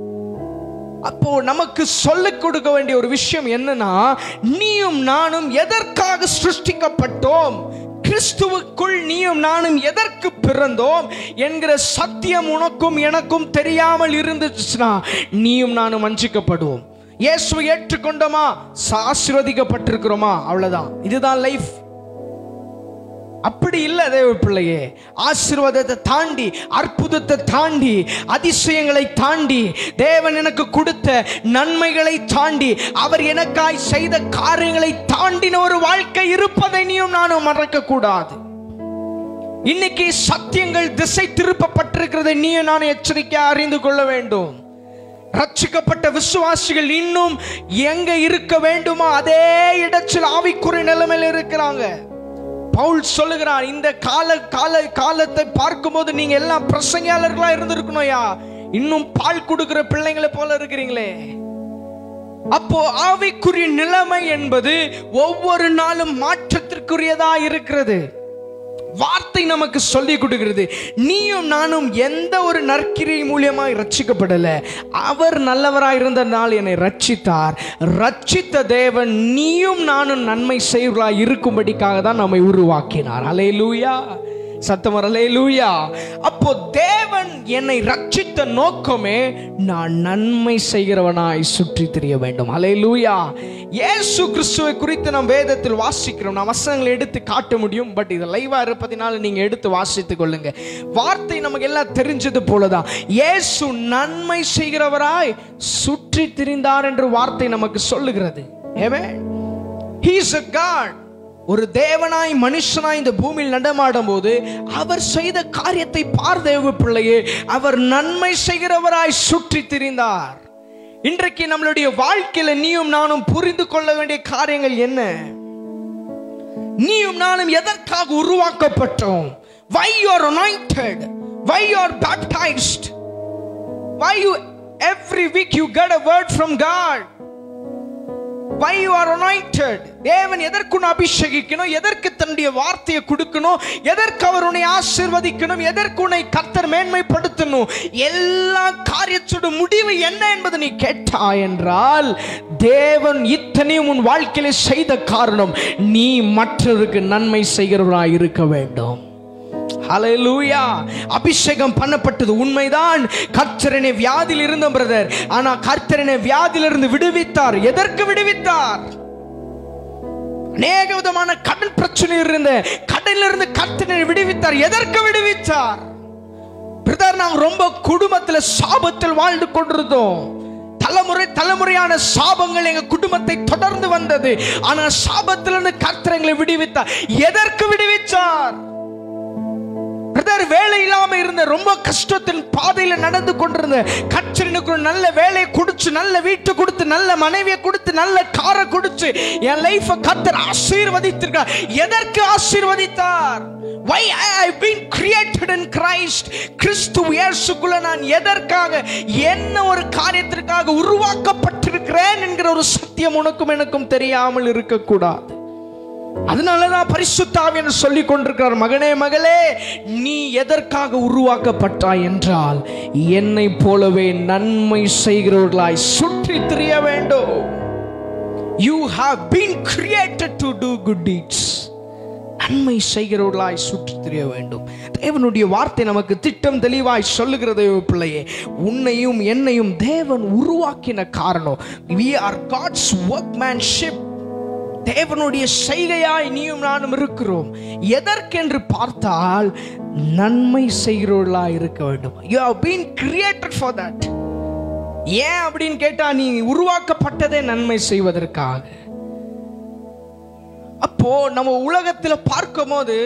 அப்போ நமக்கு சொல்லிக் கொடுக்க வேண்டிய ஒரு விஷயம் என்னன்னா நீயும் நானும் எதற்காக சிருஷ்டிக்கப்பட்டோம் கிறிஸ்துவுக்குள் நீயும் நானும் எதற்கு பிறந்தோம் என்கிற சத்தியம் உனக்கும் எனக்கும் தெரியாமல் இருந்துச்சுன்னா நீயும் நானும் வஞ்சிக்கப்படுவோம் இயேசுவை ஏற்றுக்கொண்டோமா ஆசீர்வதிக்கப்பட்டிருக்கிறோமா அவ்வளவுதான் இதுதான் லைஃப் அப்படி இல்லை தேவ பிள்ளையே ஆசீர்வாதத்தை தாண்டி அற்புதத்தை தாண்டி அதிசயங்களை தாண்டி தேவன் எனக்கு கொடுத்த நன்மைகளை தாண்டி அவர் எனக்காய் செய்த காரியங்களை தாண்டின ஒரு வாழ்க்கை இருப்பதை நீயும் நானும் மறக்க கூடாது இன்னைக்கு சத்தியங்கள் திசை திருப்பப்பட்டிருக்கிறதை நீயும் நானும் எச்சரிக்கை அறிந்து கொள்ள வேண்டும் ரட்சிக்கப்பட்ட விசுவாசிகள் இன்னும் எங்க இருக்க வேண்டுமோ அதே இடத்தில் ஆவிக்குறை நிலைமையில் இருக்கிறாங்க பவுல் சொல்லுகிறான் இந்த கால கால காலத்தை பார்க்கும்போது நீங்க எல்லாம் பிரசங்கியாளர்களா இருந்திருக்கணும்யா இன்னும் பால் கொடுக்கிற பிள்ளைங்களை போல இருக்கிறீங்களே அப்போ ஆவிக்குரிய நிலைமை என்பது ஒவ்வொரு நாளும் மாற்றத்திற்குரியதா இருக்கிறது வார்த்தை நமக்கு சொல்லி கொடுக்கிறது நீயும் நானும் எந்த ஒரு நற்கிரை மூலியமாய் ரட்சிக்கப்படல அவர் நல்லவராய் இருந்தனால் என்னை ரட்சித்தார் ரட்சித்த தேவன் நீயும் நானும் நன்மை செய்வர்களாய் இருக்கும்படிக்காக தான் நம்மை உருவாக்கினார் அலையலூயா சத்தம் அலையலூயா அப்போ தேவன் என்னை ரட்சித்த நோக்கமே நான் நன்மை செய்கிறவனாய் சுற்றி திரிய வேண்டும் அலையலூயா இயேசு கிறிஸ்துவை குறித்து நாம் வேதத்தில் வாசிக்கிறோம் நான் வசனங்களை எடுத்து காட்ட முடியும் பட் இது லைவா இருப்பதினால நீங்க எடுத்து வாசித்துக் கொள்ளுங்க வார்த்தை நமக்கு எல்லாம் தெரிஞ்சது போலதான் இயேசு நன்மை செய்கிறவராய் சுற்றி திரிந்தார் என்று வார்த்தை நமக்கு சொல்லுகிறது ஏமே He is a God ஒரு தேவனாய் மனுஷனாய் இந்த பூமியில் நடமாடும் போது அவர் செய்த காரியத்தை பார் தேவ பிள்ளையே அவர் நன்மை செய்கிறவராய் சுற்றி திரிந்தார் இன்றைக்கு நம்மளுடைய வாழ்க்கையில நீயும் நானும் புரிந்து கொள்ள வேண்டிய காரியங்கள் என்ன நீயும் நானும் எதற்காக உருவாக்கப்பட்டோம் why you are anointed why you are baptized why you every week you get a word from god why you are anointed தேவன் எதற்கு உன்னை அபிஷேகிக்கணும் எதற்கு தன்னுடைய வார்த்தையை கொடுக்கணும் எதற்கு அவர் உன்னை ஆசீர்வதிக்கணும் எதற்கு உன்னை கர்த்தர் மேன்மைப்படுத்தணும் எல்லா காரியத்தோட முடிவு என்ன என்பதை நீ கேட்டாய் என்றால் தேவன் இத்தனையும் உன் வாழ்க்கையில செய்த காரணம் நீ மற்றவருக்கு நன்மை செய்கிறவராய் இருக்க வேண்டும் ஹalleluya அபிஷேகம் பண்ணப்பட்டது உண்மைதான் கர்த்தரனை வியாதியில் இருந்த பிரதர் ஆனா கர்த்தரனை வியாதியிலிருந்து விடுவித்தார் எதற்கு விடுவித்தார் அநேக விதமான கடன் பிரச்சனை இருந்த கடனில் இருந்து கர்த்தனை விடுவித்தார் எதற்கு விடுவித்தார் பிரதர் நாங்க ரொம்ப குடும்பத்துல சாபத்தில் வாழ்ந்து கொண்டிருந்தோம் தலைமுறை தலைமுறையான சாபங்கள் எங்க குடும்பத்தை தொடர்ந்து வந்தது ஆனா சாபத்திலிருந்து கர்த்தர் எங்களை விடுவித்தார் எதற்கு விடுவித்தார் பிரதர் வேலை இல்லாம இருந்த ரொம்ப கஷ்டத்தின் பாதையில நடந்து கொண்டிருந்த கச்சரனுக்கு ஒரு நல்ல வேலையை கொடுத்து நல்ல வீட்டை கொடுத்து நல்ல மனைவியை கொடுத்து நல்ல காரை கொடுத்து என் லைஃப கத்தர் ஆசீர்வதித்திருக்கார் எதற்கு ஆசீர்வதித்தார் why i have been created in christ கிறிஸ்து இயேசுக்குள்ள நான் எதற்காக என்ன ஒரு காரியத்திற்காக உருவாக்கப்பட்டிருக்கிறேன் என்கிற ஒரு சத்தியம் உனக்கும் எனக்கும் தெரியாமல் இருக்கக்கூடாது அதனாலதான் பரிசுத்தாவியன் சொல்லி கொண்டிருக்கிறார் மகனே மகளே நீ எதற்காக உருவாக்கப்பட்டாய் என்றால் என்னை போலவே நன்மை செய்கிறவர்களாய் சுற்றி திரிய வேண்டும் you have been created to do good deeds நன்மை செய்கிறவர்களாய் சுற்றி திரிய வேண்டும் தேவனுடைய வார்த்தை நமக்கு திட்டம் தெளிவாய் சொல்லுகிறது பிள்ளையே உன்னையும் என்னையும் தேவன் உருவாக்கின காரணம் we are god's workmanship தேவனுடைய செய்கையாய் நீயும் நானும் இருக்கிறோம் எதற்கென்று பார்த்தால் நன்மை செய்கிறவர்களாய் இருக்க வேண்டும் you have been created for that ஏன் அப்படின்னு கேட்டா நீ உருவாக்கப்பட்டதே நன்மை செய்வதற்காக அப்போ நம்ம உலகத்தில் பார்க்கும் போது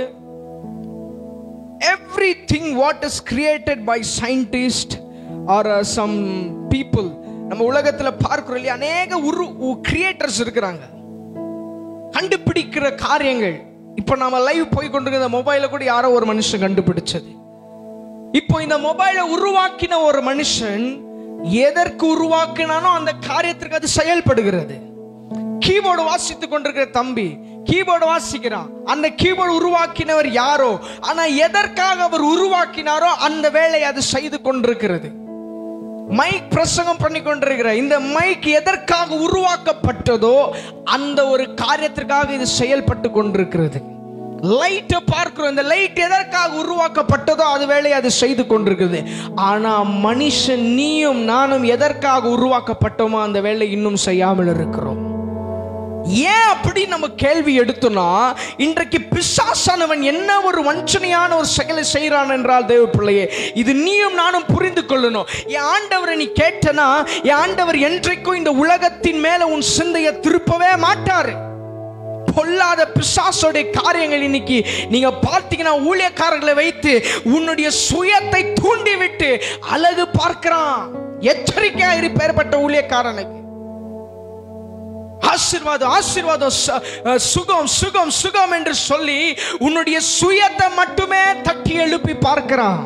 everything what is created by scientist or some people நம்ம உலகத்தில் பார்க்கிறோம் இல்லையா அநேக உரு கிரியேட்டர்ஸ் இருக்கிறாங்க கண்டுபிடிக்கிற காரியங்கள் இப்போ நாம லைவ் போய் கொண்டிருக்கிற மொபைல கூட யாரோ ஒரு மனுஷன் கண்டுபிடிச்சது இப்போ இந்த மொபைலை உருவாக்கின ஒரு மனுஷன் எதற்கு உருவாக்கினானோ அந்த காரியத்திற்கு அது செயல்படுகிறது கீபோர்டு வாசித்துக் கொண்டிருக்கிற தம்பி கீபோர்டு வாசிக்கிறான் அந்த கீபோர்டு உருவாக்கினவர் யாரோ ஆனா எதற்காக அவர் உருவாக்கினாரோ அந்த வேலையை அது செய்து கொண்டிருக்கிறது மைக் பிரசங்கம் பண்ணி கொண்டிருக்கிற இந்த மைக் எதற்காக உருவாக்கப்பட்டதோ அந்த ஒரு காரியத்திற்காக இது செயல்பட்டு கொண்டிருக்கிறது லைட்டை பார்க்கிறோம் இந்த லைட் எதற்காக உருவாக்கப்பட்டதோ அது வேலையை அது செய்து கொண்டிருக்கிறது ஆனா மனுஷன் நீயும் நானும் எதற்காக உருவாக்கப்பட்டோமோ அந்த வேலை இன்னும் செய்யாமல் இருக்கிறோம் ஏன் அப்படி நம்ம கேள்வி எடுத்தோம்னா இன்றைக்கு பிசாசானவன் என்ன ஒரு வஞ்சனையான ஒரு செயலை செய்கிறான் என்றால் தேவ பிள்ளையே இது நீயும் நானும் புரிந்து கொள்ளணும் என் ஆண்டவரை நீ கேட்டனா என் ஆண்டவர் என்றைக்கும் இந்த உலகத்தின் மேல உன் சிந்தையை திருப்பவே மாட்டாரு பொல்லாத பிசாசோடைய காரியங்கள் இன்னைக்கு நீங்க பார்த்தீங்கன்னா ஊழியக்காரர்களை வைத்து உன்னுடைய சுயத்தை தூண்டி விட்டு அழகு பார்க்கிறான் எச்சரிக்கையா இரு பெயர்பட்ட ஊழியக்காரனுக்கு ஆசீர்வாதம் ஆசீர்வாதம் ச- அஹ், சுகம் சுகம் சுகம் என்று சொல்லி உன்னுடைய சுயத்தை மட்டுமே தட்டி எழுப்பி பார்க்கிறான்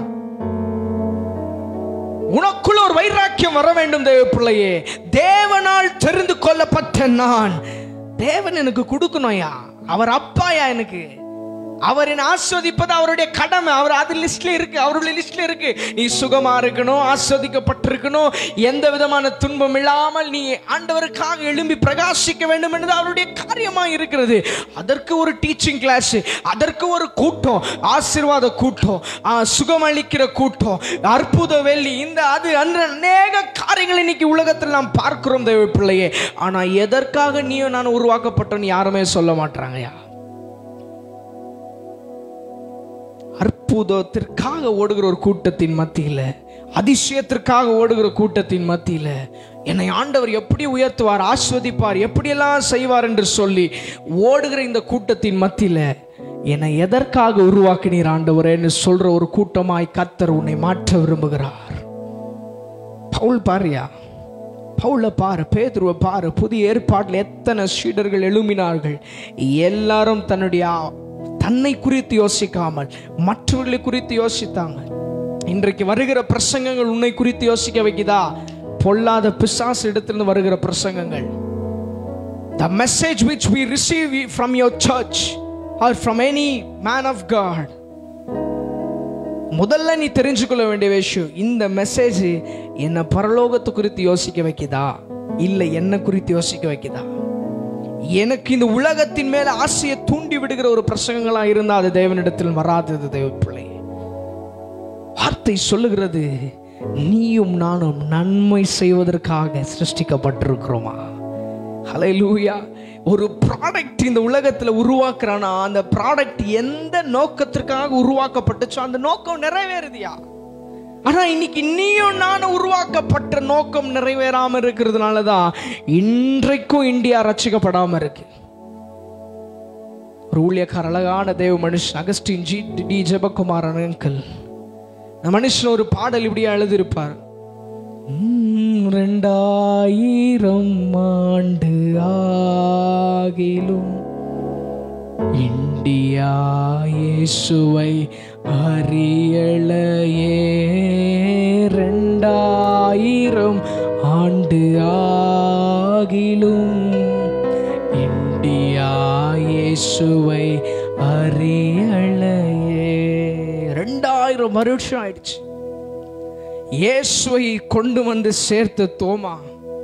உனக்குள்ள ஒரு வைராக்கியம் வர வேண்டும் தேவ பிள்ளையே தேவனால் தெரிந்து கொள்ளப்பட்ட நான் தேவன் எனக்கு கொடுக்கணும்யா அவர் அப்பாயா எனக்கு அவர் என்னை ஆஸ்வதிப்பது அவருடைய கடமை அவர் அது லிஸ்ட்ல இருக்கு அவருடைய லிஸ்ட்ல இருக்கு நீ சுகமா இருக்கணும் ஆஸ்வதிக்கப்பட்டிருக்கணும் எந்த விதமான துன்பம் இல்லாமல் நீ ஆண்டவருக்காக எழும்பி பிரகாசிக்க வேண்டும் என்பது அவருடைய காரியமா இருக்கிறது அதற்கு ஒரு டீச்சிங் கிளாஸ் அதற்கு ஒரு கூட்டம் ஆசீர்வாத கூட்டம் ஆ, சுகமளிக்கிற கூட்டம் அற்புத வெள்ளி இந்த அது அந்த அநேக காரியங்கள் இன்னைக்கு உலகத்தில் நாம் பார்க்கிறோம் தேவ பிள்ளையே ஆனா எதற்காக நீயும் நான் உருவாக்கப்பட்டோன்னு யாருமே சொல்ல மாட்டாங்கயா அற்புதத்திற்காக ஓடுகிற ஒரு கூட்டத்தின் மத்தியில் அதிசயத்திற்காக ஓடுகிற கூட்டத்தின் மத்தியில் என்னை ஆண்டவர் எப்படி உயர்த்துவார் ஆஸ்வதிப்பார் எப்படியெல்லாம் செய்வார் என்று சொல்லி ஓடுகிற இந்த கூட்டத்தின் மத்தியில் என்னை எதற்காக உருவாக்கினீர் ஆண்டவரேன்னு சொல்ற ஒரு கூட்டமாய் கத்தர் உன்னை மாற்ற விரும்புகிறார் பவுல் பாரியா பவுல பாரு பேதுருவை பாரு புதிய ஏற்பாட்டில் எத்தனை சீடர்கள் எழும்பினார்கள் எல்லாரும் தன்னுடைய ஆ- தன்னை குறித்து யோசிக்காமல் மற்றவர்களை குறித்து யோசித்தாங்க இன்றைக்கு வருகிற பிரசங்கங்கள் உன்னை குறித்து யோசிக்க வைக்குதா பொல்லாத பிசாசு இடத்திலிருந்து வருகிற பிரசங்கங்கள் The message which we receive from your church or from any man of God முதல்ல நீ தெரிஞ்சுக்கொள்ள வேண்டிய விஷயம் இந்த மெசேஜ் என்ன பரலோகத்தை குறித்து யோசிக்க வைக்குதா இல்லை என்ன குறித்து யோசிக்க வைக்குதா எனக்கு இந்த உலகத்தின் மேல ஆசையை தூண்டி விடுகிற ஒரு பிரசங்கங்களா இருந்தா அது தேவனிடத்தில் வராதது தேவ பிள்ளை வார்த்தை சொல்லுகிறது நீயும் நானும் நன்மை செய்வதற்காக சிருஷ்டிக்கப்பட்டிருக்கிறோமா ஹalleluya ஒரு ப்ராடக்ட் இந்த உலகத்துல உருவாக்குறானா அந்த ப்ராடக்ட் எந்த நோக்கத்திற்காக உருவாக்கப்பட்டுச்சோ அந்த நோக்கம் நிறைவேறுதியா ஆனா இன்னைக்கு நீயும் நானும் உருவாக்கப்பட்ட நோக்கம் நிறைவேறாம இருக்கிறதுனால தான் இன்றைக்கும் இந்தியா ரட்சிக்கப்படாம இருக்கு ஒரு ஊழியக்கார அழகான தேவ மனுஷன் Augustine G D Jebakumaran uncle இந்த மனுஷன் ஒரு பாடல் இப்படியே எழுதியிருப்பார் உம், ரெண்டாயிரம் ஆண்டு ஆகிலும் இந்தியா இயேசுவை அறியலையே ரெண்டாயிரம் ஆண்டு ஆகிலும் இந்தியா இயேசுவை அறியலையே ரெண்டாயிரம் வருஷம் ஆயிடுச்சு இயேசுவை கொண்டு வந்து சேர்த்த தோமா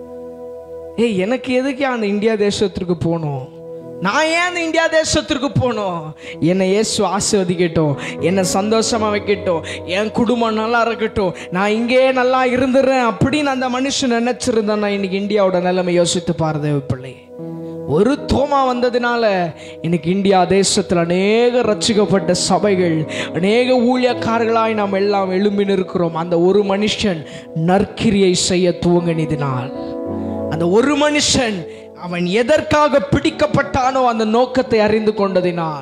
ஏய் எனக்கு எதுக்கு அந்த இந்தியா தேசத்திற்கு போகணும் நான் ஏன் அந்த இந்தியா தேசத்திற்கு போகணும் என்னை இயேசு ஆசிர்வதிக்கட்டும் என்னை சந்தோஷமா வைக்கட்டும் என் குடும்பம் நல்லா இருக்கட்டும் நான் இங்கேயே நல்லா இருந்துடுறேன் அப்படின்னு அந்த மனுஷன் நினைச்சிருந்தேன் நான் இன்னைக்கு இந்தியாவோட நிலைமை யோசித்து பாருதே பிள்ளை ஒரு தோமா வந்ததுனால இன்னைக்கு இந்தியா தேசத்தில் அநேக ரட்சிக்கப்பட்ட சபைகள் அநேக ஊழியக்காரர்களாய் நாம் எல்லாம் எழும்பி நிற்கிறோம் அந்த ஒரு மனுஷன் நற்கிரியை செய்ய துவங்கினதினால் அந்த ஒரு மனுஷன் அவன் எதற்காக பிடிக்கப்பட்டானோ அந்த நோக்கத்தை அறிந்து கொண்டதினால்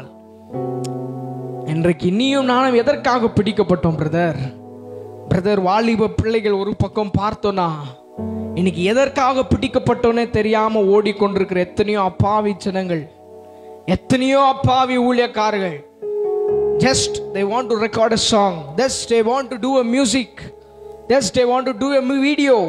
இன்றைக்கு நீயும் நானும் எதற்காக பிடிக்கப்பட்டோம் பிரதர் பிரதர் வாலிப பிள்ளைகள் ஒரு பக்கம் பார்த்தோன்னா இன்னைக்கு எதற்காக பிடிக்கப்பட்டோன்னே தெரியாம ஓடிக்கொண்டிருக்கிற எத்தனையோ அப்பாவி ஜனங்கள் எத்தனையோ அப்பாவி ஊழியக்காரர்கள் just they want to record a song just they want to do a music just they want to do a video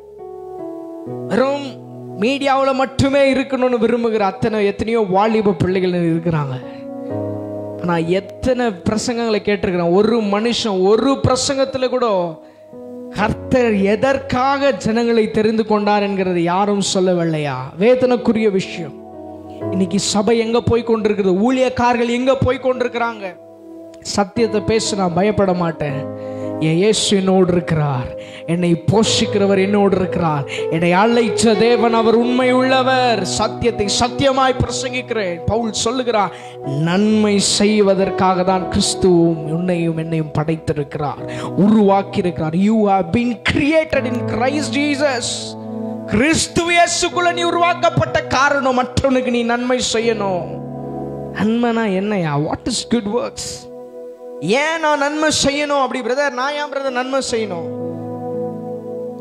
வெறும் மீடியாவில் மட்டுமே இருக்கணும்னு விரும்புகிற அத்தனை எத்தனையோ வாலிப பிள்ளைகள் இருக்கிறாங்க ஆனால் எத்தனை பிரசங்கங்களை கேட்டிருக்கிறேன் ஒரு மனுஷன் ஒரு பிரசங்கத்தில் கூட கர்த்தர் எதற்காக ஜனங்களை தெரிந்து கொண்டார் என்கிறது யாரும் சொல்லவில்லையா வேதனைக்குரிய விஷயம் இன்னைக்கு சபை எங்க போய் கொண்டிருக்கிறது ஊழியக்காரர்கள் எங்க போய் கொண்டிருக்கிறாங்க சத்தியத்தை பேச நான் பயப்பட மாட்டேன் என் இயேசு என்னோடு இருக்கிறார் என்னை போஷிக்கிறவர் என்னோடு இருக்கிறார் என்னை அழைச்ச தேவன் அவர் உண்மை உள்ளவர் சத்தியத்தை சத்தியமாய் பிரசங்கிக்கிறேன் பவுல் சொல்லுகிறார் நன்மை செய்வதற்காக தான் கிறிஸ்துவும் உன்னையும் என்னையும் படைத்திருக்கிறார் உருவாக்கி இருக்கிறார் you have been created in Christ Jesus கிறிஸ்து இயேசுக்குள்ள நீ உருவாக்கப்பட்ட காரணம் மற்றவனுக்கு நீ நன்மை செய்யணும் நன்மைனா என்னையா வாட் இஸ் குட் ஒர்க்ஸ் ஏன் நான் நன்மை செய்யணும் அப்படி பிரதர் நான் ஏன் பிரதர் நன்மை செய்யணும்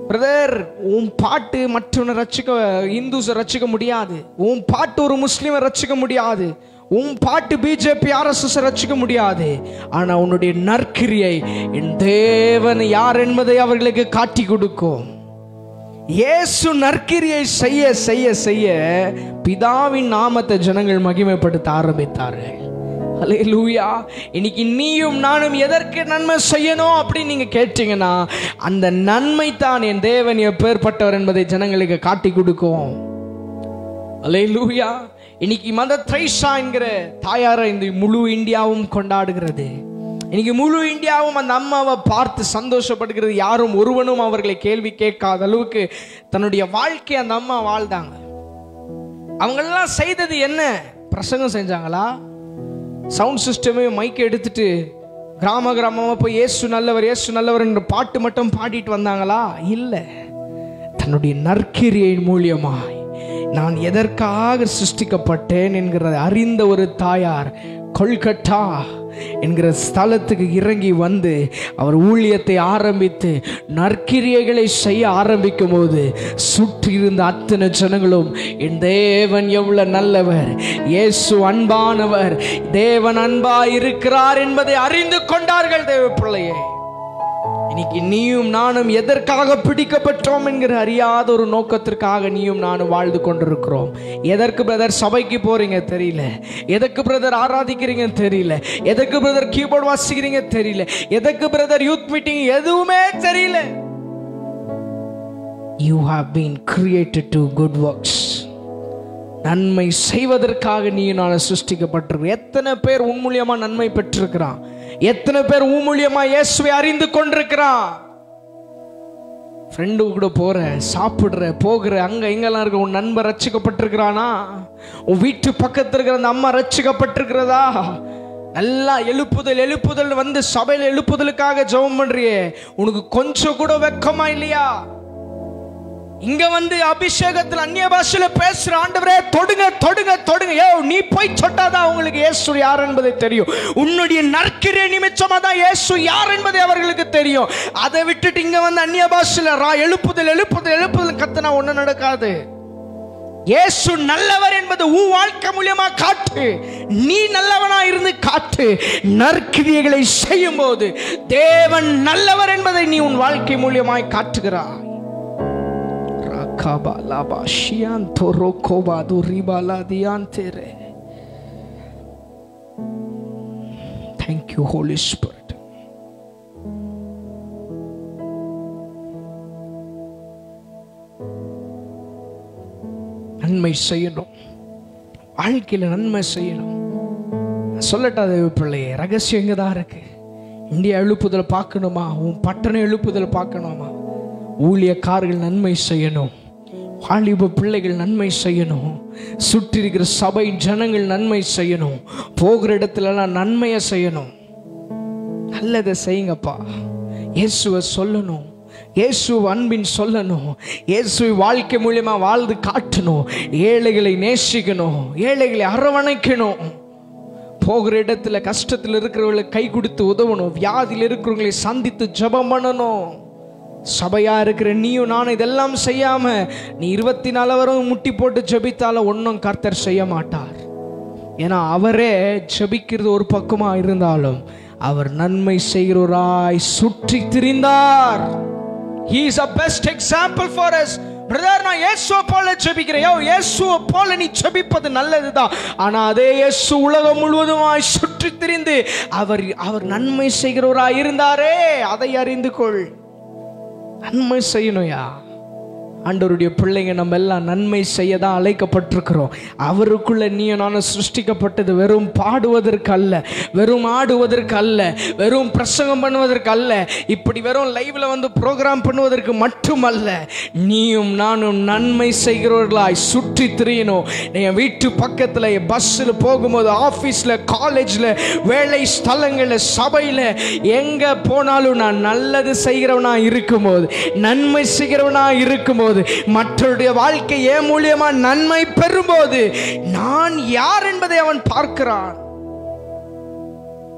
பிரதர் உன் பாட்டு மற்றவனை ரட்சிக்க இந்துஸை ரட்சிக்க முடியாது உன் பாட்டு ஒரு முஸ்லீமை ரட்சிக்க முடியாது உன் பாட்டு பிஜேபி ஆர்எஸ்எஸ் ரட்சிக்க முடியாது ஆனா உன்னுடைய நற்கிரியை என் தேவன் யார் என்பதை அவர்களுக்கு காட்டி கொடுக்கும் இயேசு நற்கிரியை செய்ய செய்ய செய்ய பிதாவின் நாமத்தை ஜனங்கள் மகிமைப்படுத்த ஆரம்பித்தார்கள் லூயா இன்னைக்கு நீயும் நானும் எதற்கு நன்மை செய்யணும் அப்படின்னு நீங்க கேட்டீங்கன்னா அந்த நன்மை தான் என் தேவன் எப்பேற்பட்டவர் என்பதை ஜனங்களுக்கு காட்டி கொடுக்கும் அலே லூயா இன்னைக்கு மத த்ரைஷா என்கிற தாயாரை இந்த முழு இந்தியாவும் கொண்டாடுகிறது இன்னைக்கு முழு இந்தியாவும் அந்த அம்மாவை பார்த்து சந்தோஷப்படுகிறது யாரும் ஒருவனும் அவர்களை கேள்வி கேட்காத அளவுக்கு தன்னுடைய வாழ்க்கையை அந்த அம்மா வாழ்ந்தாங்க அவங்கெல்லாம் செய்தது என்ன பிரசங்கம் செஞ்சாங்களா சவுண்ட் சிஸ்டமே மைக் எடுத்துட்டு கிராம கிராமமாக போய் ஏசு நல்லவர் ஏசு நல்லவர் என்ற பாட்டு மட்டும் பாடிட்டு வந்தாங்களா இல்லை தன்னுடைய நற்கிரியின் மூலியமாய் நான் எதற்காக சிருஷ்டிக்கப்பட்டேன் என்கிற அறிந்த ஒரு தாயார் கொல்கட்டா என்கிற ஸ்தலத்துக்கு இறங்கி வந்து அவர் ஊழியத்தை ஆரம்பித்து நற்கிரியைகளை செய்ய ஆரம்பிக்கும் போது சுற்றி இருந்த அத்தனை ஜனங்களும் என் தேவன் எவ்வளவு நல்லவர் இயேசு அன்பானவர் தேவன் அன்பா இருக்கிறார் என்பதை அறிந்து கொண்டார்கள் தேவ பிள்ளையே இன்னைக்கு நீயும் நானும் எதற்காக பிடிக்கப்பட்டோம் என்கிற அறியாத ஒரு நோக்கத்திற்காக நீயும் நானும் வாழ்ந்து கொண்டிருக்கிறோம் எதற்கு பிரதர் சபைக்கு போறீங்க தெரியல எதற்கு பிரதர் ஆராதிக்கிறீங்க தெரியல எதற்கு பிரதர் கீபோர்டு வாசிக்கிறீங்க தெரியல எதற்கு பிரதர் யூத் மீட்டிங் எதுவுமே தெரியல you have been created to good works நன்மை செய்வதற்காக நீ நான் சிருஷ்டிக்கப்பட்டிருக்க எத்தனை பேர் உன் மூலியமா நன்மை பெற்றிருக்கிறான் எத்தனை பேர் உன் மூலியமா இயேசுவை அறிந்து கொண்டிருக்கிறான் ஃப்ரெண்டு கூட போற சாப்பிடுற போகிற அங்க இங்கெல்லாம் இருக்க உன் நண்பர் ரட்சிக்கப்பட்டிருக்கிறானா உன் வீட்டு பக்கத்துல இருக்கிற அந்த அம்மா ரட்சிக்கப்பட்டிருக்கிறதா நல்லா எழுப்புதல் எழுப்புதல் வந்து சபையில் எழுப்புதலுக்காக ஜெபம் பண்றியே உனக்கு கொஞ்சம் கூட வெக்கமா இல்லையா இங்க வந்து அபிஷேகத்தில் அந்நிய பாஷையில பேசுற ஆண்டவரே தொடுங்க தொடுங்க தொடுங்க ஏ நீ போய் சொட்டாதான் உங்களுக்கு இயேசு யார் என்பதை தெரியும் உன்னுடைய நற்கிற நிமிச்சமா தான் இயேசு யார் என்பதை அவர்களுக்கு தெரியும் அதை விட்டுட்டு இங்க வந்து அந்நிய பாஷையில ரா எழுப்புதல் எழுப்புதல் எழுப்புதல் கத்துனா ஒண்ணு நடக்காது இயேசு நல்லவர் என்பது உன் வாழ்க்கை மூலியமா காட்டு நீ நல்லவனா இருந்து காட்டு நற்கிரியைகளை செய்யும் போது தேவன் நல்லவர் என்பதை நீ உன் வாழ்க்கை மூலியமாய் காட்டுகிறாய் Rakaba laba shianto rokoba du ribala diantere. Thank you, Holy Spirit. நன்மை செய்யணும் வாழ்க்கையில் நன்மை செய்யணும் சொல்லட்டா தேவ பிள்ளையே ரகசியம் எங்கே தான் இருக்கு இந்தியா எழுப்புதல் பார்க்கணுமா உன் பட்டணம் எழுப்புதல் பார்க்கணுமா ஊழியக்காரர்கள் நன்மை செய்யணும் வாலிப பிள்ளைகள் நன்மை செய்யணும் சுற்றி இருக்கிற சபை ஜனங்கள் நன்மை செய்யணும் போகிற இடத்துலலாம் நன்மையை செய்யணும் நல்லதை செய்யுங்கப்பா இயேசுவை சொல்லணும் இயேசு அன்பின் சொல்லணும் இயேசு வாழ்க்கை மூலியமா வாழ்ந்து காட்டணும் ஏழைகளை நேசிக்கணும் ஏழைகளை அரவணைக்கணும் போகிற இடத்துல கஷ்டத்தில் இருக்கிறவங்களை கை கொடுத்து உதவணும் வியாதியில் இருக்கிறவங்களை சந்தித்து ஜெபம் பண்ணணும் சபையா இருக்கிற நீயும் நானும் இதெல்லாம் செய்யாம நீ இருபத்தி நாலு வரும் முட்டி போட்டு ஜெபித்தாலும் ஒன்றும் கர்த்தர் செய்ய மாட்டார் ஏன்னா அவரே ஜெபிக்கிறது ஒரு பக்கமா இருந்தாலும் அவர் நன்மை செய்கிறவராய் சுற்றி திரிந்தார் He is a best example for us. Brother நான் இயேசுவை போல ஜெபிக்கிறேன் யோ இயேசுவை போல நீ ஜெபிப்பது நல்லதுதான் ஆனா அதே இயேசு உலகம் முழுவதுமாய் சுற்றி திரிந்து அவர் அவர் நன்மை செய்கிறவராய் இருந்தாரே அதை அறிந்து கொள் நன்மை செய்யணும்யா ஆண்டவருடைய பிள்ளைங்க நம்ம எல்லாம் நன்மை செய்ய தான் அழைக்கப்பட்டிருக்கிறோம் அவருக்குள்ள நீ நானும் சிருஷ்டிக்கப்பட்டது வெறும் பாடுவதற்கு அல்ல வெறும் ஆடுவதற்கு அல்ல வெறும் பிரசங்கம் பண்ணுவதற்கு அல்ல இப்படி வெறும் லைவ்ல வந்து ப்ரோக்ராம் பண்ணுவதற்கு மட்டுமல்ல நீயும் நானும் நன்மை செய்கிறவர்களாய் சுற்றி திரியணும் என் வீட்டு பக்கத்தில் பஸ்ஸில் போகும்போது ஆஃபீஸில் காலேஜில் வேலை ஸ்தலங்களில் சபையில் எங்கே போனாலும் நான் நல்லது செய்கிறவனா இருக்கும்போது நன்மை செய்கிறவனா இருக்கும்போது மற்றவருடைய வாழ்க்கை ஏன் மூலியமா நன்மை பெறும்போது நான் யார் என்பதை அவன் பார்க்கிறான்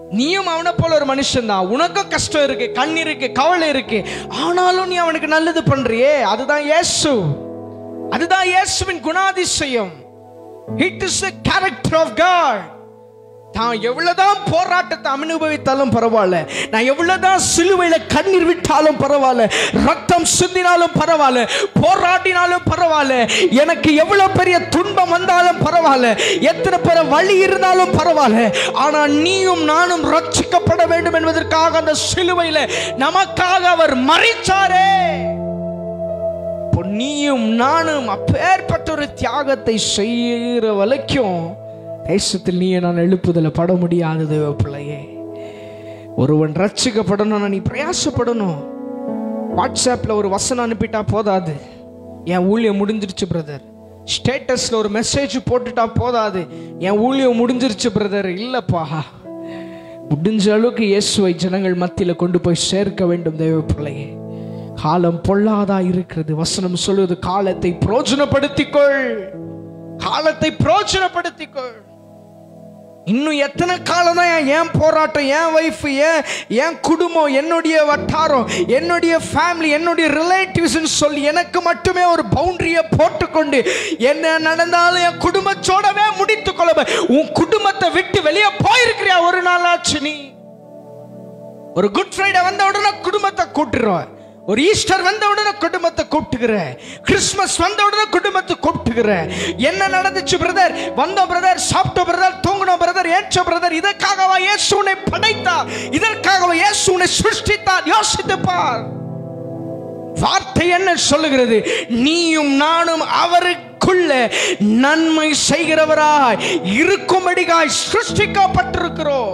நீயும் அவனை போல ஒரு மனுஷன் தான் உனக்கும் கஷ்டம் இருக்கு கண் இருக்கு கவலை இருக்கு ஆனாலும் நீ அவனுக்கு நல்லது பண்றியே அதுதான் இயேசு அதுதான் இயேசுவின் குணாதிசயம் it is the character of God நான் எவ்வளவுதான் போராட்டத்தை அனுபவித்தாலும் பரவாயில்ல நான் எவ்வளவுதான் சிலுவையில கண்ணீர் விட்டாலும் பரவாயில்ல ரத்தம் சிந்தினாலும் பரவாயில்ல போராடினாலும் பரவாயில்ல எனக்கு எவ்வளவு பெரிய துன்பம் வந்தாலும் பரவாயில்ல எத்தனை பேர வழி இருந்தாலும் பரவாயில்ல ஆனா நீயும் நானும் ரட்சிக்கப்பட வேண்டும் என்பதற்காக அந்த சிலுவையில நமக்காக அவர் மறிச்சாரே இப்போ நீயும் நானும் அப்பேற்பட்ட ஒரு தியாகத்தை செய்கிற வரைக்கும் தேசத்தில் நீயே நான் எழுப்புதல பட முடியாது தேவ பிள்ளையே ஒருவன் ரட்சிக்கப்படணும்னா நீ பிரயாசப்படணும் வாட்ஸ்அப்பில் ஒரு வசனம் அனுப்பிட்டா போதாது என் ஊழியம் முடிஞ்சிருச்சு பிரதர் ஸ்டேட்டஸில் ஒரு மெசேஜ் போட்டுட்டா போதாது என் ஊழியம் முடிஞ்சிருச்சு பிரதர் இல்லைப்பா முடிஞ்ச அளவுக்கு இயேசுவை ஜனங்கள் மத்தியில் கொண்டு போய் சேர்க்க வேண்டும் தேவ பிள்ளையே காலம் பொல்லாதா இருக்கிறது வசனம் சொல்லுவது காலத்தை பிரோஜனப்படுத்திக்கொள் காலத்தை பிரோஜனப்படுத்திக்கொள் இன்னும் எத்தனை காலம் தான் ஏன் போராட்டம் என் ஒய்ஃப் ஏன் என் குடும்பம் என்னுடைய வட்டாரம் என்னுடைய ஃபேமிலி என்னுடைய ரிலேட்டிவ்ஸ்னு சொல்லி எனக்கு மட்டுமே ஒரு பவுண்டரியை போட்டுக்கொண்டு என்ன நடந்தாலும் என் குடும்பத்தோடவே முடித்து கொள்ள உன் குடும்பத்தை விட்டு வெளியே போயிருக்கிறியா ஒரு நாளாச்சு நீ ஒரு குட் ஃப்ரைடே வந்த உடனே குடும்பத்தை கூட்டுருவேன் ஒரு ஈஸ்டர் வந்த உடனே குடும்பத்தை கூப்பிட்டுக்கிற கிறிஸ்மஸ் வந்த உடனே குடும்பத்தை கூப்பிட்டுக்கிற என்ன நடந்துச்சு பிரதர் வந்தோம் பிரதர் சாப்பிட்டோம் பிரதர் தூங்கினோம் பிரதர் ஏற்ற பிரதர் இதற்காகவா இயேசு உன்னை படைத்தார் இதற்காகவா இயேசு உன்னை சிருஷ்டித்தார் யோசித்து பார் வார்த்தை என்ன சொல்லுகிறது நீயும் நானும் அவருக்குள்ள நன்மை செய்கிறவராய் இருக்கும்படிகாய் சிருஷ்டிக்கப்பட்டிருக்கிறோம்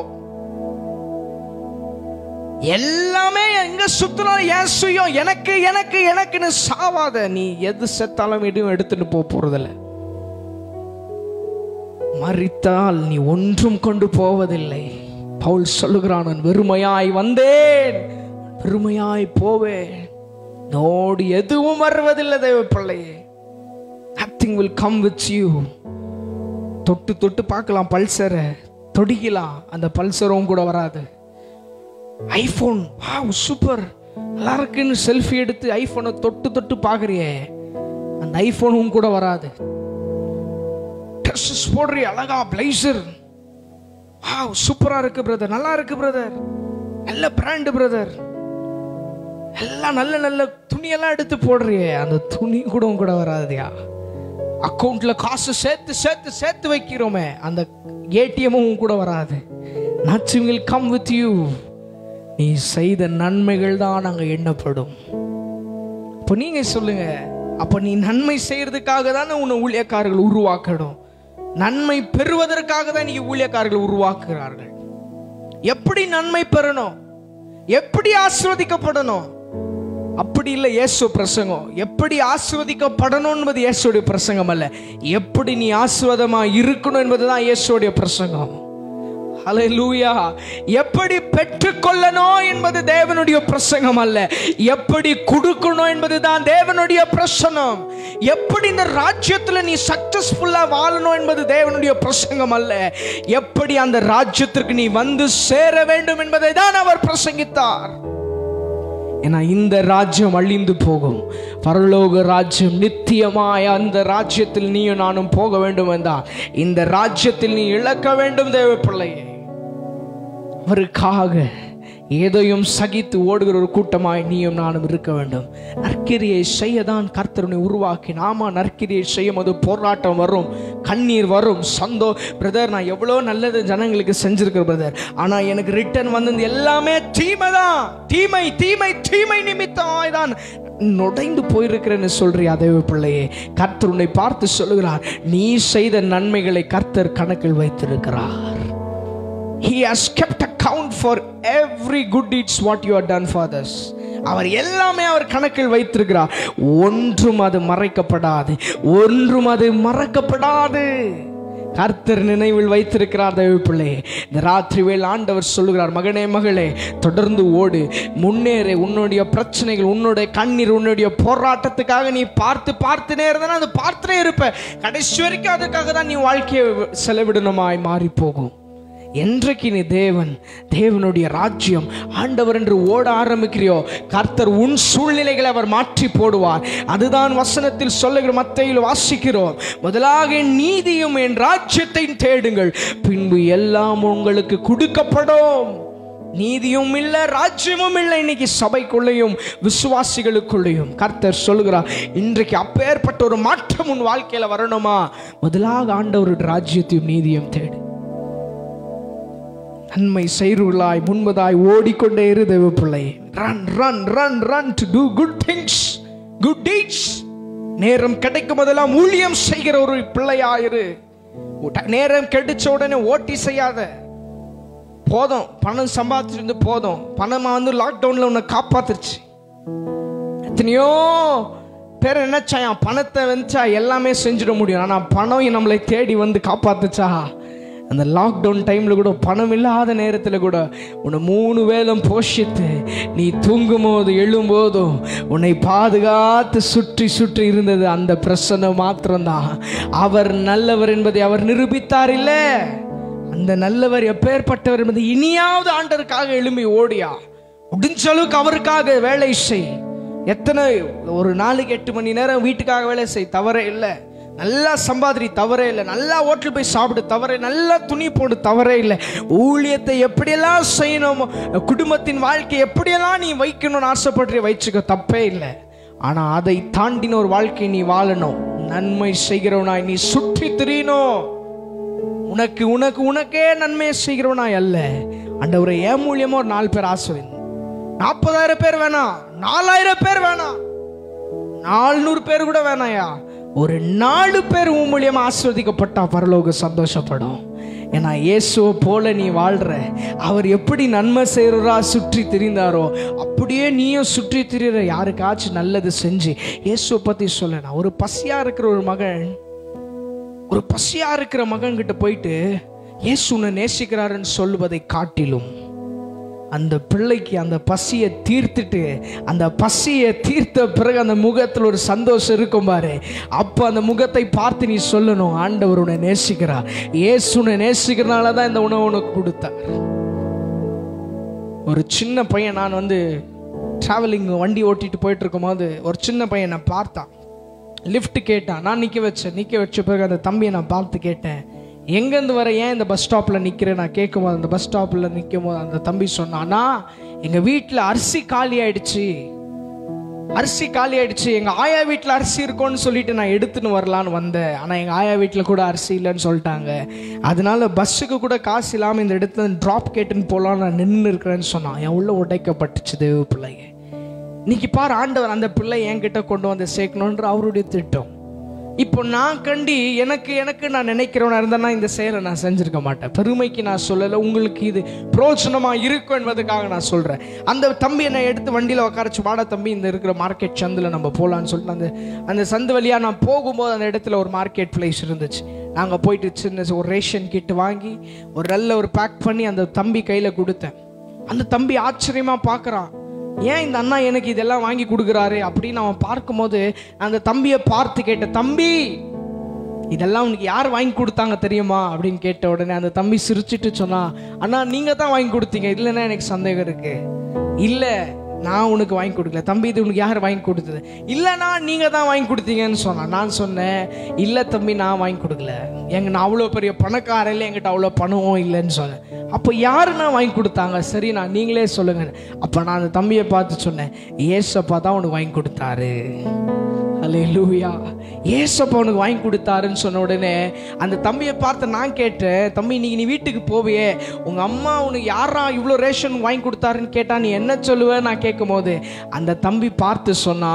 எல்லாமே எங்க சுத்தினாலும் என் சுயம் எனக்கு எனக்கு எனக்குன்னு சாவாத நீ எது செத்தாலும் எதுவும் எடுத்துட்டு போக போறதில்ல மறித்தால் நீ ஒன்றும் கொண்டு போவதில்லை பவுல் சொல்லுகிறான் நான் வெறுமையாய் வந்தேன் வெறுமையாய் போவேன் நோடு எதுவும் வருவதில்லை தேவ பிள்ளையே nothing will come with you தொட்டு தொட்டு பார்க்கலாம் பல்சரை தொடிக்கலாம் அந்த பல்சரும் கூட வராது ஐஃபோன் வாவ் சூப்பர் நல்லா இருக்குன்னு செல்ஃபி எடுத்து ஐஃபோனை தொட்டு தொட்டு பார்க்குறியே அந்த ஐஃபோனும் கூட வராது ட்ரெஸ்ஸஸ் போடுறிய அழகா பிளேசர் வாவ் சூப்பரா இருக்கு பிரதர் நல்லா இருக்கு பிரதர் நல்ல பிராண்டு பிரதர் எல்லாம் நல்ல நல்ல துணியெல்லாம் எடுத்து போடுறியே அந்த துணி கூட கூட வராதுயா அக்கௌண்ட்ல காசு சேர்த்து சேர்த்து சேர்த்து வைக்கிறோமே அந்த ஏடிஎம்மும் கூட வராது nothing will come with you நீ செய்த நன்மைகள் தான் அங்கே எண்ணப்படும் இப்போ நீங்க சொல்லுங்க அப்போ நீ நன்மை செய்யறதுக்காக தானே உன்னை ஊழியக்காரர்கள் உருவாக்கணும் நன்மை பெறுவதற்காக தான் நீ ஊழியக்காரர்கள் உருவாக்குகிறார்கள் எப்படி நன்மை பெறணும் எப்படி ஆசிர்வதிக்கப்படணும் அப்படி இல்லை இயேசு பிரசங்கம் எப்படி ஆசிர்வதிக்கப்படணும் என்பது இயேசுடைய பிரசங்கம் அல்ல எப்படி நீ ஆசிர்வாதமா இருக்கணும் என்பதுதான் இயேசுடைய பிரசங்கம் ஹalleluya எப்படி பெற்றுக்கொள்ளணும் என்பது தேவனுடைய பிரசங்கம் அல்ல எப்படி கொடுக்கணும் என்பதுதான் தேவனுடைய பிரசனம் எப்படி இந்த ராஜ்யத்துல நீ சக்சஸ்ஃபுல்லா வாழணும் என்பது தேவனுடைய பிரசங்கம் அல்ல எப்படி அந்த ராஜ்யத்திற்கு நீ வந்து சேர வேண்டும் என்பதை தான் அவர் பிரசங்கித்தார் ஏன்னா இந்த ராஜ்யம் அழிந்து போகும் பரலோக ராஜ்யம் நித்தியமாய் அந்த ராஜ்யத்தில் நீயும் நானும் போக வேண்டும் என்றால் இந்த ராஜ்யத்தில் நீ இழக்க வேண்டும் தேவ பிள்ளையே அவருக்காக எதையும் சகித்து ஓடுகிற ஒரு கூட்டமாய் நீயும் நானும் இருக்க வேண்டும் நற்கிரியை செய்ய தான் கர்த்தருனை உருவாக்கி நாம நற்கிரியை செய்யும் போது போராட்டம் வரும் கண்ணீர் வரும் சந்தோ பிரதர் நான் எவ்வளோ நல்லது ஜனங்களுக்கு செஞ்சிருக்கிறேன் பிரதர் ஆனால் எனக்கு ரிட்டர்ன் வந்தது எல்லாமே தீமை தான் தீமை தீமை தீமை நிமித்தமாய் தான் நுழைந்து போயிருக்கிறேன்னு சொல்றியா தேவ பிள்ளையே கர்த்தர் உன்னை பார்த்து சொல்லுகிறார் நீ செய்த நன்மைகளை கர்த்தர் கணக்கில் வைத்திருக்கிறார் He has kept account for every good deeds what you have done for others. அவர் எல்லாமே அவர் கணக்கில் வைத்திருக்கிறார் ஒன்றும் அது மறைக்கப்படாது ஒன்றும் அது மறக்கப்படாது கர்த்தர் நினைவில் வைத்திருக்கிறார் தேவ பிள்ளையே இந்த ராத்திரி வேள் ஆண்டவர் சொல்லுகிறார் மகனே மகளே தொடர்ந்து ஓடு முன்னேறு உன்னுடைய பிரச்சனைகள் உன்னுடைய கண்ணீர் உன்னுடைய போராட்டத்துக்காக நீ பார்த்து பார்த்துனே இருந்தா அது பார்த்துனே இருப்ப கடைசி வரைக்கும் அதுக்காக தான் நீ வாழ்க்கையை செலவிடணுமாய் மாறி போகும் என்றைக்கு நீ தேவன் தேவனுடைய ராஜ்யம் ஆண்டவர் என்று ஓட ஆரம்பிக்கிறியோ கர்த்தர் உன் சூழ்நிலைகளை அவர் மாற்றி போடுவார் அதுதான் வசனத்தில் சொல்லுகிற மத்தையில் வாசிக்கிறோம் முதலாக என் நீதியும் என் ராஜ்யத்தையும் தேடுங்கள் பின்பு எல்லாம் உங்களுக்கு கொடுக்கப்படும் நீதியும் இல்லை ராஜ்யமும் இல்லை இன்னைக்கு சபைக்குள்ளேயும் விசுவாசிகளுக்குள்ளேயும் கர்த்தர் சொல்லுகிறார் இன்றைக்கு அப்பேற்பட்ட ஒரு மாற்றம் உன் வாழ்க்கையில வரணுமா முதலாக ஆண்டவருடைய ராஜ்யத்தையும் நீதியும் தேடு நன்மை செய்ருளாய் முன்பதாய் ஓடிக்கொண்டே இரு தேவ பிள்ளை run run run run to do good things good deeds நேரம் கிடைக்கும் போதெல்லாம் ஊழியம் செய்கிற ஒரு பிள்ளையாயிரு நேரம் கிடைச்ச உடனே ஓட்டி செய்யாத போதும் பணம் சம்பாதிச்சிருந்து போதும் பணமா வந்து லாக்டவுன்ல உன்னை காப்பாத்துருச்சு எத்தனையோ பேர் நினைச்சாயா பணத்தை வச்சா எல்லாமே செஞ்சிட முடியும் ஆனா பணம் நம்மளை தேடி வந்து காப்பாத்துச்சா அந்த லாக்டவுன் டைம்ல கூட பணம் இல்லாத நேரத்தில் கூட உன்னை மூணு வேளம் போஷித்து நீ தூங்கும் போது எழும்போதும் உன்னை பாதுகாத்து சுற்றி சுற்றி இருந்தது அந்த பிரசனை மாத்திரம்தான் அவர் நல்லவர் என்பதை அவர் நிரூபித்தார் இல்லை அந்த நல்லவர் எப்பேற்பட்டவர் என்பது இனியாவது ஆண்டருக்காக எழும்பி ஓடியா முடிஞ்ச அளவுக்கு அவருக்காக வேலை செய் எத்தனை ஒரு நாளைக்கு எட்டு மணி நேரம் வீட்டுக்காக வேலை செய் தவறே இல்லை நல்லா சம்பாதிரி தவறே இல்லை நல்லா ஹோட்டல் போய் சாப்பிடு தவறே நல்லா துணி போடு தவறே இல்லை ஊழியத்தை எப்படியெல்லாம் செய்யணும் குடும்பத்தின் வாழ்க்கை எப்படியெல்லாம் நீ வைக்கணும்னு ஆசைப்படுற வச்சுக்க தப்பே இல்லை ஆனால் அதை தாண்டின ஒரு வாழ்க்கை நீ வாழணும் நன்மை செய்கிறவனாய் நீ சுற்றி திரியணும் உனக்கு உனக்கு உனக்கே நன்மை செய்கிறவனாய் அல்ல ஆண்டவரை ஏன் மூலியமா ஒரு நாலு பேர் ஆசுவேன் நாற்பதாயிரம் பேர் வேணாம் நாலாயிரம் பேர் வேணாம் நானூறு பேர் கூட வேணாயா ஒரு நாலு பேர் உன் மூலியமா ஆஸ்வதிக்கப்பட்டா பரலோக சந்தோஷப்படும் ஏன்னா இயேசுவை போல நீ வாழ்ற அவர் எப்படி நன்மை செய்கிறரா சுற்றி திரிந்தாரோ அப்படியே நீயும் சுற்றி திரிகிற யாருக்காச்சும் நல்லது செஞ்சு இயேசுவை பற்றி சொல்ல நான் ஒரு பசியா இருக்கிற ஒரு மகன் ஒரு பசியா இருக்கிற மகன் கிட்ட போயிட்டு இயேசு உன்னை நேசிக்கிறாருன்னு சொல்லுவதை காட்டிலும் அந்த பிள்ளைக்கு அந்த பசியை தீர்த்துட்டு அந்த பசியை தீர்த்த பிறகு அந்த முகத்தில் ஒரு சந்தோஷம் இருக்கும் பாரு அப்போ அந்த முகத்தை பார்த்து நீ சொல்லணும் ஆண்டவர் உன்னை நேசிக்கிறார் இயேசு உன்னை நேசிக்கிறனால தான் இந்த உணவு உனக்கு கொடுத்தார் ஒரு சின்ன பையன் நான் வந்து ட்ராவலிங் வண்டி ஓட்டிட்டு போயிட்டு இருக்கும்போது ஒரு சின்ன பையன் நான் பார்த்தான் லிஃப்ட் கேட்டான் நான் நிற்க வச்சேன் நிற்க வச்ச பிறகு அந்த தம்பியை நான் பார்த்து கேட்டேன் எங்கேருந்து வர ஏன் இந்த பஸ் ஸ்டாப்பில் நிற்கிறேன் நான் கேட்கும்போது அந்த பஸ் ஸ்டாப்பில் நிற்கும் போது அந்த தம்பி சொன்னான்னா எங்கள் வீட்டில் அரிசி காலி ஆயிடுச்சு அரிசி காலி ஆயிடுச்சு எங்கள் ஆயா வீட்டில் அரிசி இருக்கும்னு சொல்லிட்டு நான் எடுத்துன்னு வரலான்னு வந்தேன் ஆனால் எங்கள் ஆயா வீட்டில் கூட அரிசி இல்லைன்னு சொல்லிட்டாங்க அதனால பஸ்ஸுக்கு கூட காசு இல்லாமல் இந்த இடத்துல ட்ராப் கேட்டுன்னு போகலாம் நான் நின்று இருக்கிறேன்னு சொன்னான் என் உள்ள உடைக்கப்பட்டுச்சு தேவ பிள்ளைங்க இன்னைக்கு பாரு ஆண்டவர் அந்த பிள்ளை என்கிட்ட கொண்டு வந்து சேர்க்கணுன்ற அவருடைய திட்டம் இப்போ நான் கண்டி எனக்கு எனக்கு நான் நினைக்கிறவனா இருந்தேன்னா இந்த செயலை நான் செஞ்சிருக்க மாட்டேன் பெருமைக்கு நான் சொல்லலை உங்களுக்கு இது பிரோஜனமா இருக்கும் என்பதுக்காக நான் சொல்றேன் அந்த தம்பி என்னை எடுத்து வண்டியில் உட்காரச்சு வாடா தம்பி இந்த இருக்கிற மார்க்கெட் சந்தில் நம்ம போகலான்னு சொல்லிட்டு அந்த அந்த சந்து வழியா நான் போகும்போது அந்த இடத்துல ஒரு மார்க்கெட் பிளேஸ் இருந்துச்சு நாங்கள் போயிட்டு சின்ன ஒரு ரேஷன் கிட் வாங்கி ஒரு நல்ல ஒரு பேக் பண்ணி அந்த தம்பி கையில் கொடுத்தேன் அந்த தம்பி ஆச்சரியமா பார்க்குறான் ஏன் இந்த அண்ணா எனக்கு இதெல்லாம் வாங்கி கொடுக்குறாரு அப்படின்னு அவன் பார்க்கும்போது அந்த தம்பியை பார்த்து கேட்ட தம்பி இதெல்லாம் உனக்கு யார் வாங்கி கொடுத்தாங்க தெரியுமா அப்படின்னு கேட்ட உடனே அந்த தம்பி சிரிச்சிட்டு சொன்னா அண்ணா நீங்க தான் வாங்கி கொடுத்தீங்க இல்லைன்னா எனக்கு சந்தேகம் இருக்கு இல்ல நான் உனக்கு வாங்கி கொடுக்கல தம்பி இது உனக்கு யார் வாங்கி கொடுத்தது இல்லைண்ணா நீங்க தான் வாங்கி கொடுத்தீங்கன்னு சொன்னான் நான் சொன்னேன் இல்லை தம்பி நான் வாங்கி கொடுக்கல எங்க நான் அவ்வளோ பெரிய பணக்காரன் இல்லை என்கிட்ட அவ்வளோ பணமும் இல்லைன்னு சொன்னேன் அப்போ யாருன்னா வாங்கி கொடுத்தாங்க சரி நான் நீங்களே சொல்லுங்க அப்போ நான் அந்த தம்பியை பார்த்து சொன்னேன் ஏசப்பா தான் உனக்கு வாங்கி கொடுத்தாரு அல்லேலூயா ஏசப்பா உனக்கு வாங்கி கொடுத்தாருன்னு சொன்ன உடனே அந்த தம்பியை பார்த்து நான் கேட்டேன் தம்பி இன்னைக்கு நீ வீட்டுக்கு போவியே உங்க அம்மா உனக்கு யாரா இவ்வளோ ரேஷன் வாங்கி கொடுத்தாருன்னு கேட்டா நீ என்ன சொல்லுவ நான் கேட்கும் போது அந்த தம்பி பார்த்து சொன்னா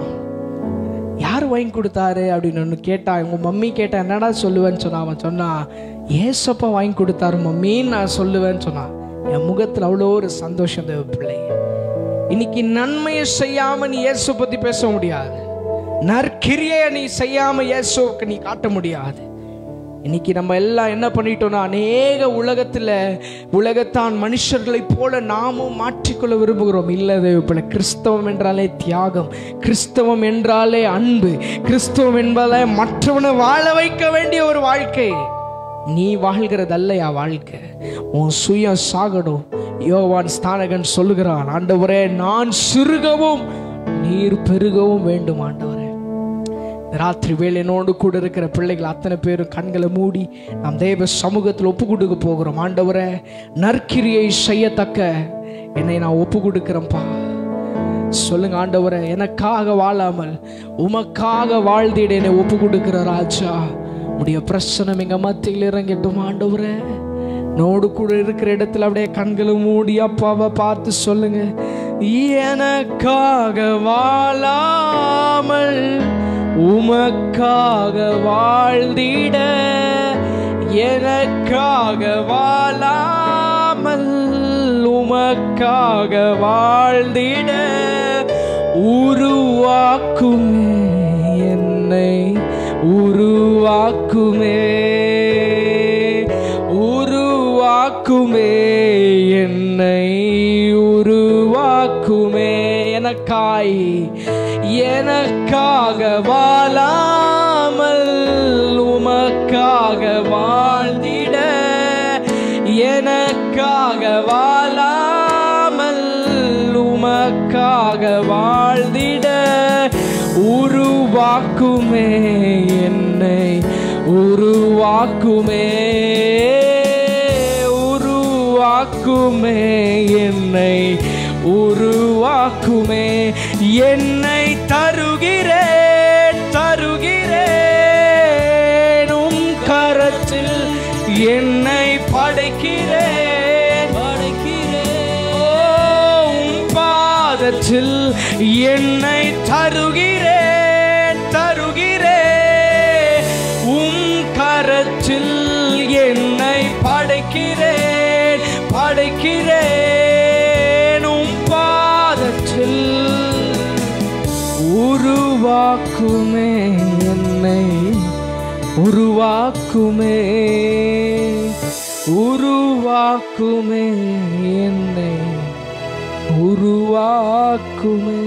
யார் வாங்கி கொடுத்தாரு அப்படின்னு ஒன்று கேட்டா உங்க மம்மி கேட்டா என்னடா சொல்லுவேன்னு சொன்னா அவன் சொன்னான் ஏசப்பா வாங்கி கொடுத்தாரு மம்மின்னு நான் சொல்லுவேன்னு சொன்னான் என் முகத்தில் அவ்வளோ ஒரு சந்தோஷம் தேவ பிள்ளை இன்னைக்கு நன்மையை செய்யாம நீ இயேசு பத்தி பேச முடியாது நற்கிரியை நீ செய்யாம இயேசுவுக்கு நீ காட்ட முடியாது இன்னைக்கு நம்ம எல்லாம் என்ன பண்ணிட்டோம்னா அநேக உலகத்துல உலகத்தான் மனுஷர்களைப் போல நாமும் மாற்றிக்கொள்ள விரும்புகிறோம் இல்லை தேவப்பிள்ளை கிறிஸ்தவம் என்றாலே தியாகம் கிறிஸ்தவம் என்றாலே அன்பு கிறிஸ்தவம் என்பதாலே மற்றவனை வாழ வைக்க வேண்டிய ஒரு வாழ்க்கை நீ வாழ்கிறதல்லையா வாழ்க்கை உன் சுயம் சாகணும் யோவான் ஸ்தானகன் சொல்லுகிறான் ஆண்டவரே நான் சிறுகவும் நீர் பெருகவும் வேண்டும் ஆண்டவரே இந்த ராத்திரி வேலையினோடு கூட இருக்கிற பிள்ளைகள் அத்தனை பேரும் கண்களை மூடி நாம் தேவ சமூகத்தில் ஒப்பு கொடுக்க போகிறோம் ஆண்டவரே நற்கிரியை செய்யத்தக்க என்னை நான் ஒப்பு கொடுக்கிறேன்ப்பா சொல்லுங்க ஆண்டவரே எனக்காக வாழாமல் உமக்காக வாழ்ந்திட என்னை ஒப்பு கொடுக்கிற ராஜா உடைய பிரச்சனை எங்க மத்தியில் இறங்கட்டும் ஆண்டவரே நோடு கூட இருக்கிற இடத்துல அப்படியே கண்களை மூடி அப்பாவை பார்த்து சொல்லுங்க எனக்காக வாழாமல் உமக்காக வாழ்ந்திட எனக்காக வாழாமல் உமக்காக வாழ்ந்திட உருவாக்குமே என்னை உருவாக்குமே உருவாக்குமே என்னை உருவாக்குமே எனக்காய் எனக்காக வாழாமல் உமக்காக வாழ்ந்திட எனக்காக வாழாமல் உமக்காக வாழ்ந்திட உருவாக்குமே என்னை உருவாக்குமே உருவாக்குமே என்னை உருவாக்குமே என்னை தருகிறேன் தருகிறேன் உம் கரத்தில் என்னை படைக்கிறேன் படைக்கிறேன் ஓ, உம் பாதத்தில் என்னை தருகிறேன் தருகிறேன் உம் கரத்தில் என்னை படைக்கிறேன் படைக்கிறேன் உம் பாதத்தில் உருவாக்குமே என்னை உருவாக்குமே உருவாக்குமே என்னை உருவாக்குமே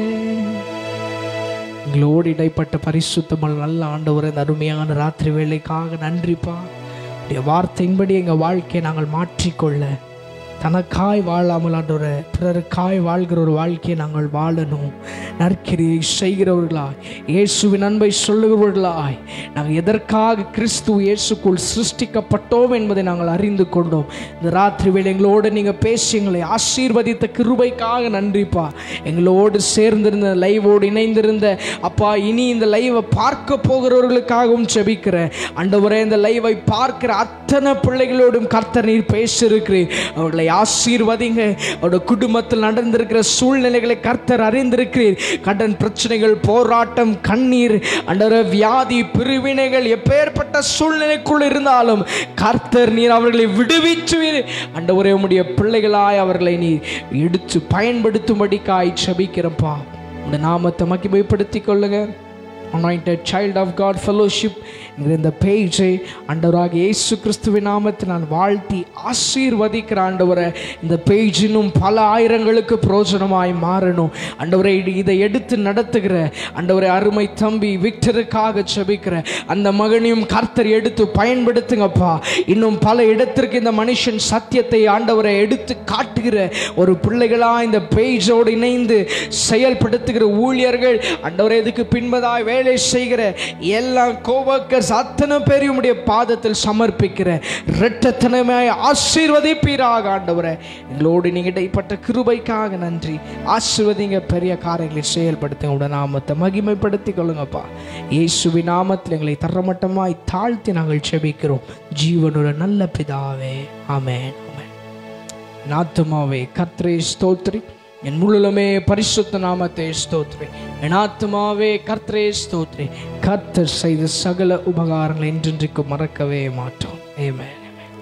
எங்களோடு இடைப்பட்ட பரிசுத்தமல் நல்ல ஆண்டவர் இந்த அருமையான ராத்திரி வேலைக்காக நன்றிப்பா உடைய வார்த்தையின்படி எங்கள் வாழ்க்கையை நாங்கள் மாற்றிக்கொள்ள தனக்காய் வாழாமல் ஆண்டவரே பிறருக்காய் வாழ்கிற ஒரு வாழ்க்கையை நாங்கள் வாழணும் நற்கிரியை செய்கிறவர்களாய் இயேசுவின் அன்பை சொல்லுகிறவர்களாய் நாங்கள் எதற்காக கிறிஸ்து இயேசுக்குள் சிருஷ்டிக்கப்பட்டோம் என்பதை நாங்கள் அறிந்து கொண்டோம் இந்த ராத்திரி வேளை எங்களோடு நீங்கள் பேசி எங்களை ஆசீர்வதித்த கிருபைக்காக நன்றிப்பா எங்களோடு சேர்ந்திருந்த லைவோடு இணைந்திருந்த அப்பா இனி இந்த லைவை பார்க்க போகிறவர்களுக்காகவும் செபிக்கிறேன் ஆண்டவரே இந்த லைவை பார்க்கிற அத்தனை பிள்ளைகளோடும் கர்த்தர் நீர் பேசியிருக்கிறீர் அவர்களை ஆசீர்வதிங்க அவருடைய குடும்பத்தில் நடந்திருக்கிற சூழ்நிலைகளை கர்த்தர் அறிந்திருக்கிறீர் கடன் பிரச்சனைகள் போராட்டம் கண்ணீர் அண்டர வியாதி பிரிவினைகள் எப்பேற்பட்ட சூழ்நிலைக்குள் இருந்தாலும் கர்த்தர் நீர் அவர்களை விடுவிச்சுவீர் அண்டவரே உம்முடைய பிள்ளைகளாய் அவர்களை நீர் எடுத்து பயன்படுத்தும்படிக்காய் செபிக்கிறப்பா இந்த நாமத்தை மகிமைப்படுத்திக் கொள்ளுங்க anointed child of God fellowship என்கிற இந்த பேஜை ஆண்டவராக இயேசு கிறிஸ்துவின் நாமத்தில் நான் வாழ்த்தி ஆசீர்வதிக்கிற ஆண்டவரை இந்த பேஜ் இன்னும் பல ஆயிரங்களுக்கு பிரோஜனமாய் மாறணும் ஆண்டவரை இதை எடுத்து நடத்துகிற ஆண்டவரை அருமை தம்பி விக்டருக்காக செபிக்கிற அந்த மகனையும் கர்த்தர் எடுத்து பயன்படுத்துங்கப்பா இன்னும் பல இடத்திற்கு இந்த மனுஷன் சத்தியத்தை ஆண்டவரை எடுத்து காட்டுகிற ஒரு பிள்ளைகளா இந்த பேஜோடு இணைந்து செயல்படுத்துகிற ஊழியர்கள் ஆண்டவரை இதுக்கு பின்பதாய் வேலை செய்கிற எல்லா கோவக்கர்ஸ் அத்தனை பேரையும் உடைய பாதத்தில் சமர்ப்பிக்கிற இரட்டத்தனமாய் ஆசீர்வதிப்பீராக ஆண்டவரை எங்களோடு நீங்க இடைப்பட்ட கிருபைக்காக நன்றி ஆசீர்வதிங்க பெரிய காரியங்களை செயல்படுத்த உடைய நாமத்தை மகிமைப்படுத்திக் கொள்ளுங்கப்பா இயேசுவி நாமத்தில் எங்களை தரமட்டமாய் தாழ்த்தி நாங்கள் செபிக்கிறோம் ஜீவனுள்ள நல்ல பிதாவே ஆமென் ஆமென் என் ஆத்துமாவே கர்த்தரே ஸ்தோத்ரி என் முழுலமே பரிசுத்த நாமத்தை ஸ்தோத்ரி என் ஆத்துமாவே கர்த்தரே ஸ்தோத்ரி கர்த்தர் செய்த சகல உபகாரங்களை என்றென்றைக்கும் மறக்கவே மாட்டோம் amen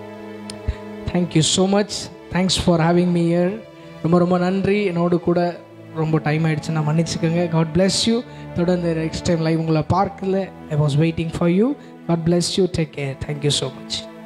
thank you so much thanks for having me here ரொம்ப ரொம்ப நன்றி என்னோடு கூட ரொம்ப டைம் ஆயிடுச்சுன்னா மன்னிச்சுக்கோங்க காட் bless யூ தொடர்ந்து நெக்ஸ்ட் டைம் லைவ் உங்களை பார்க்கல I was waiting for you God bless you take care thank you so much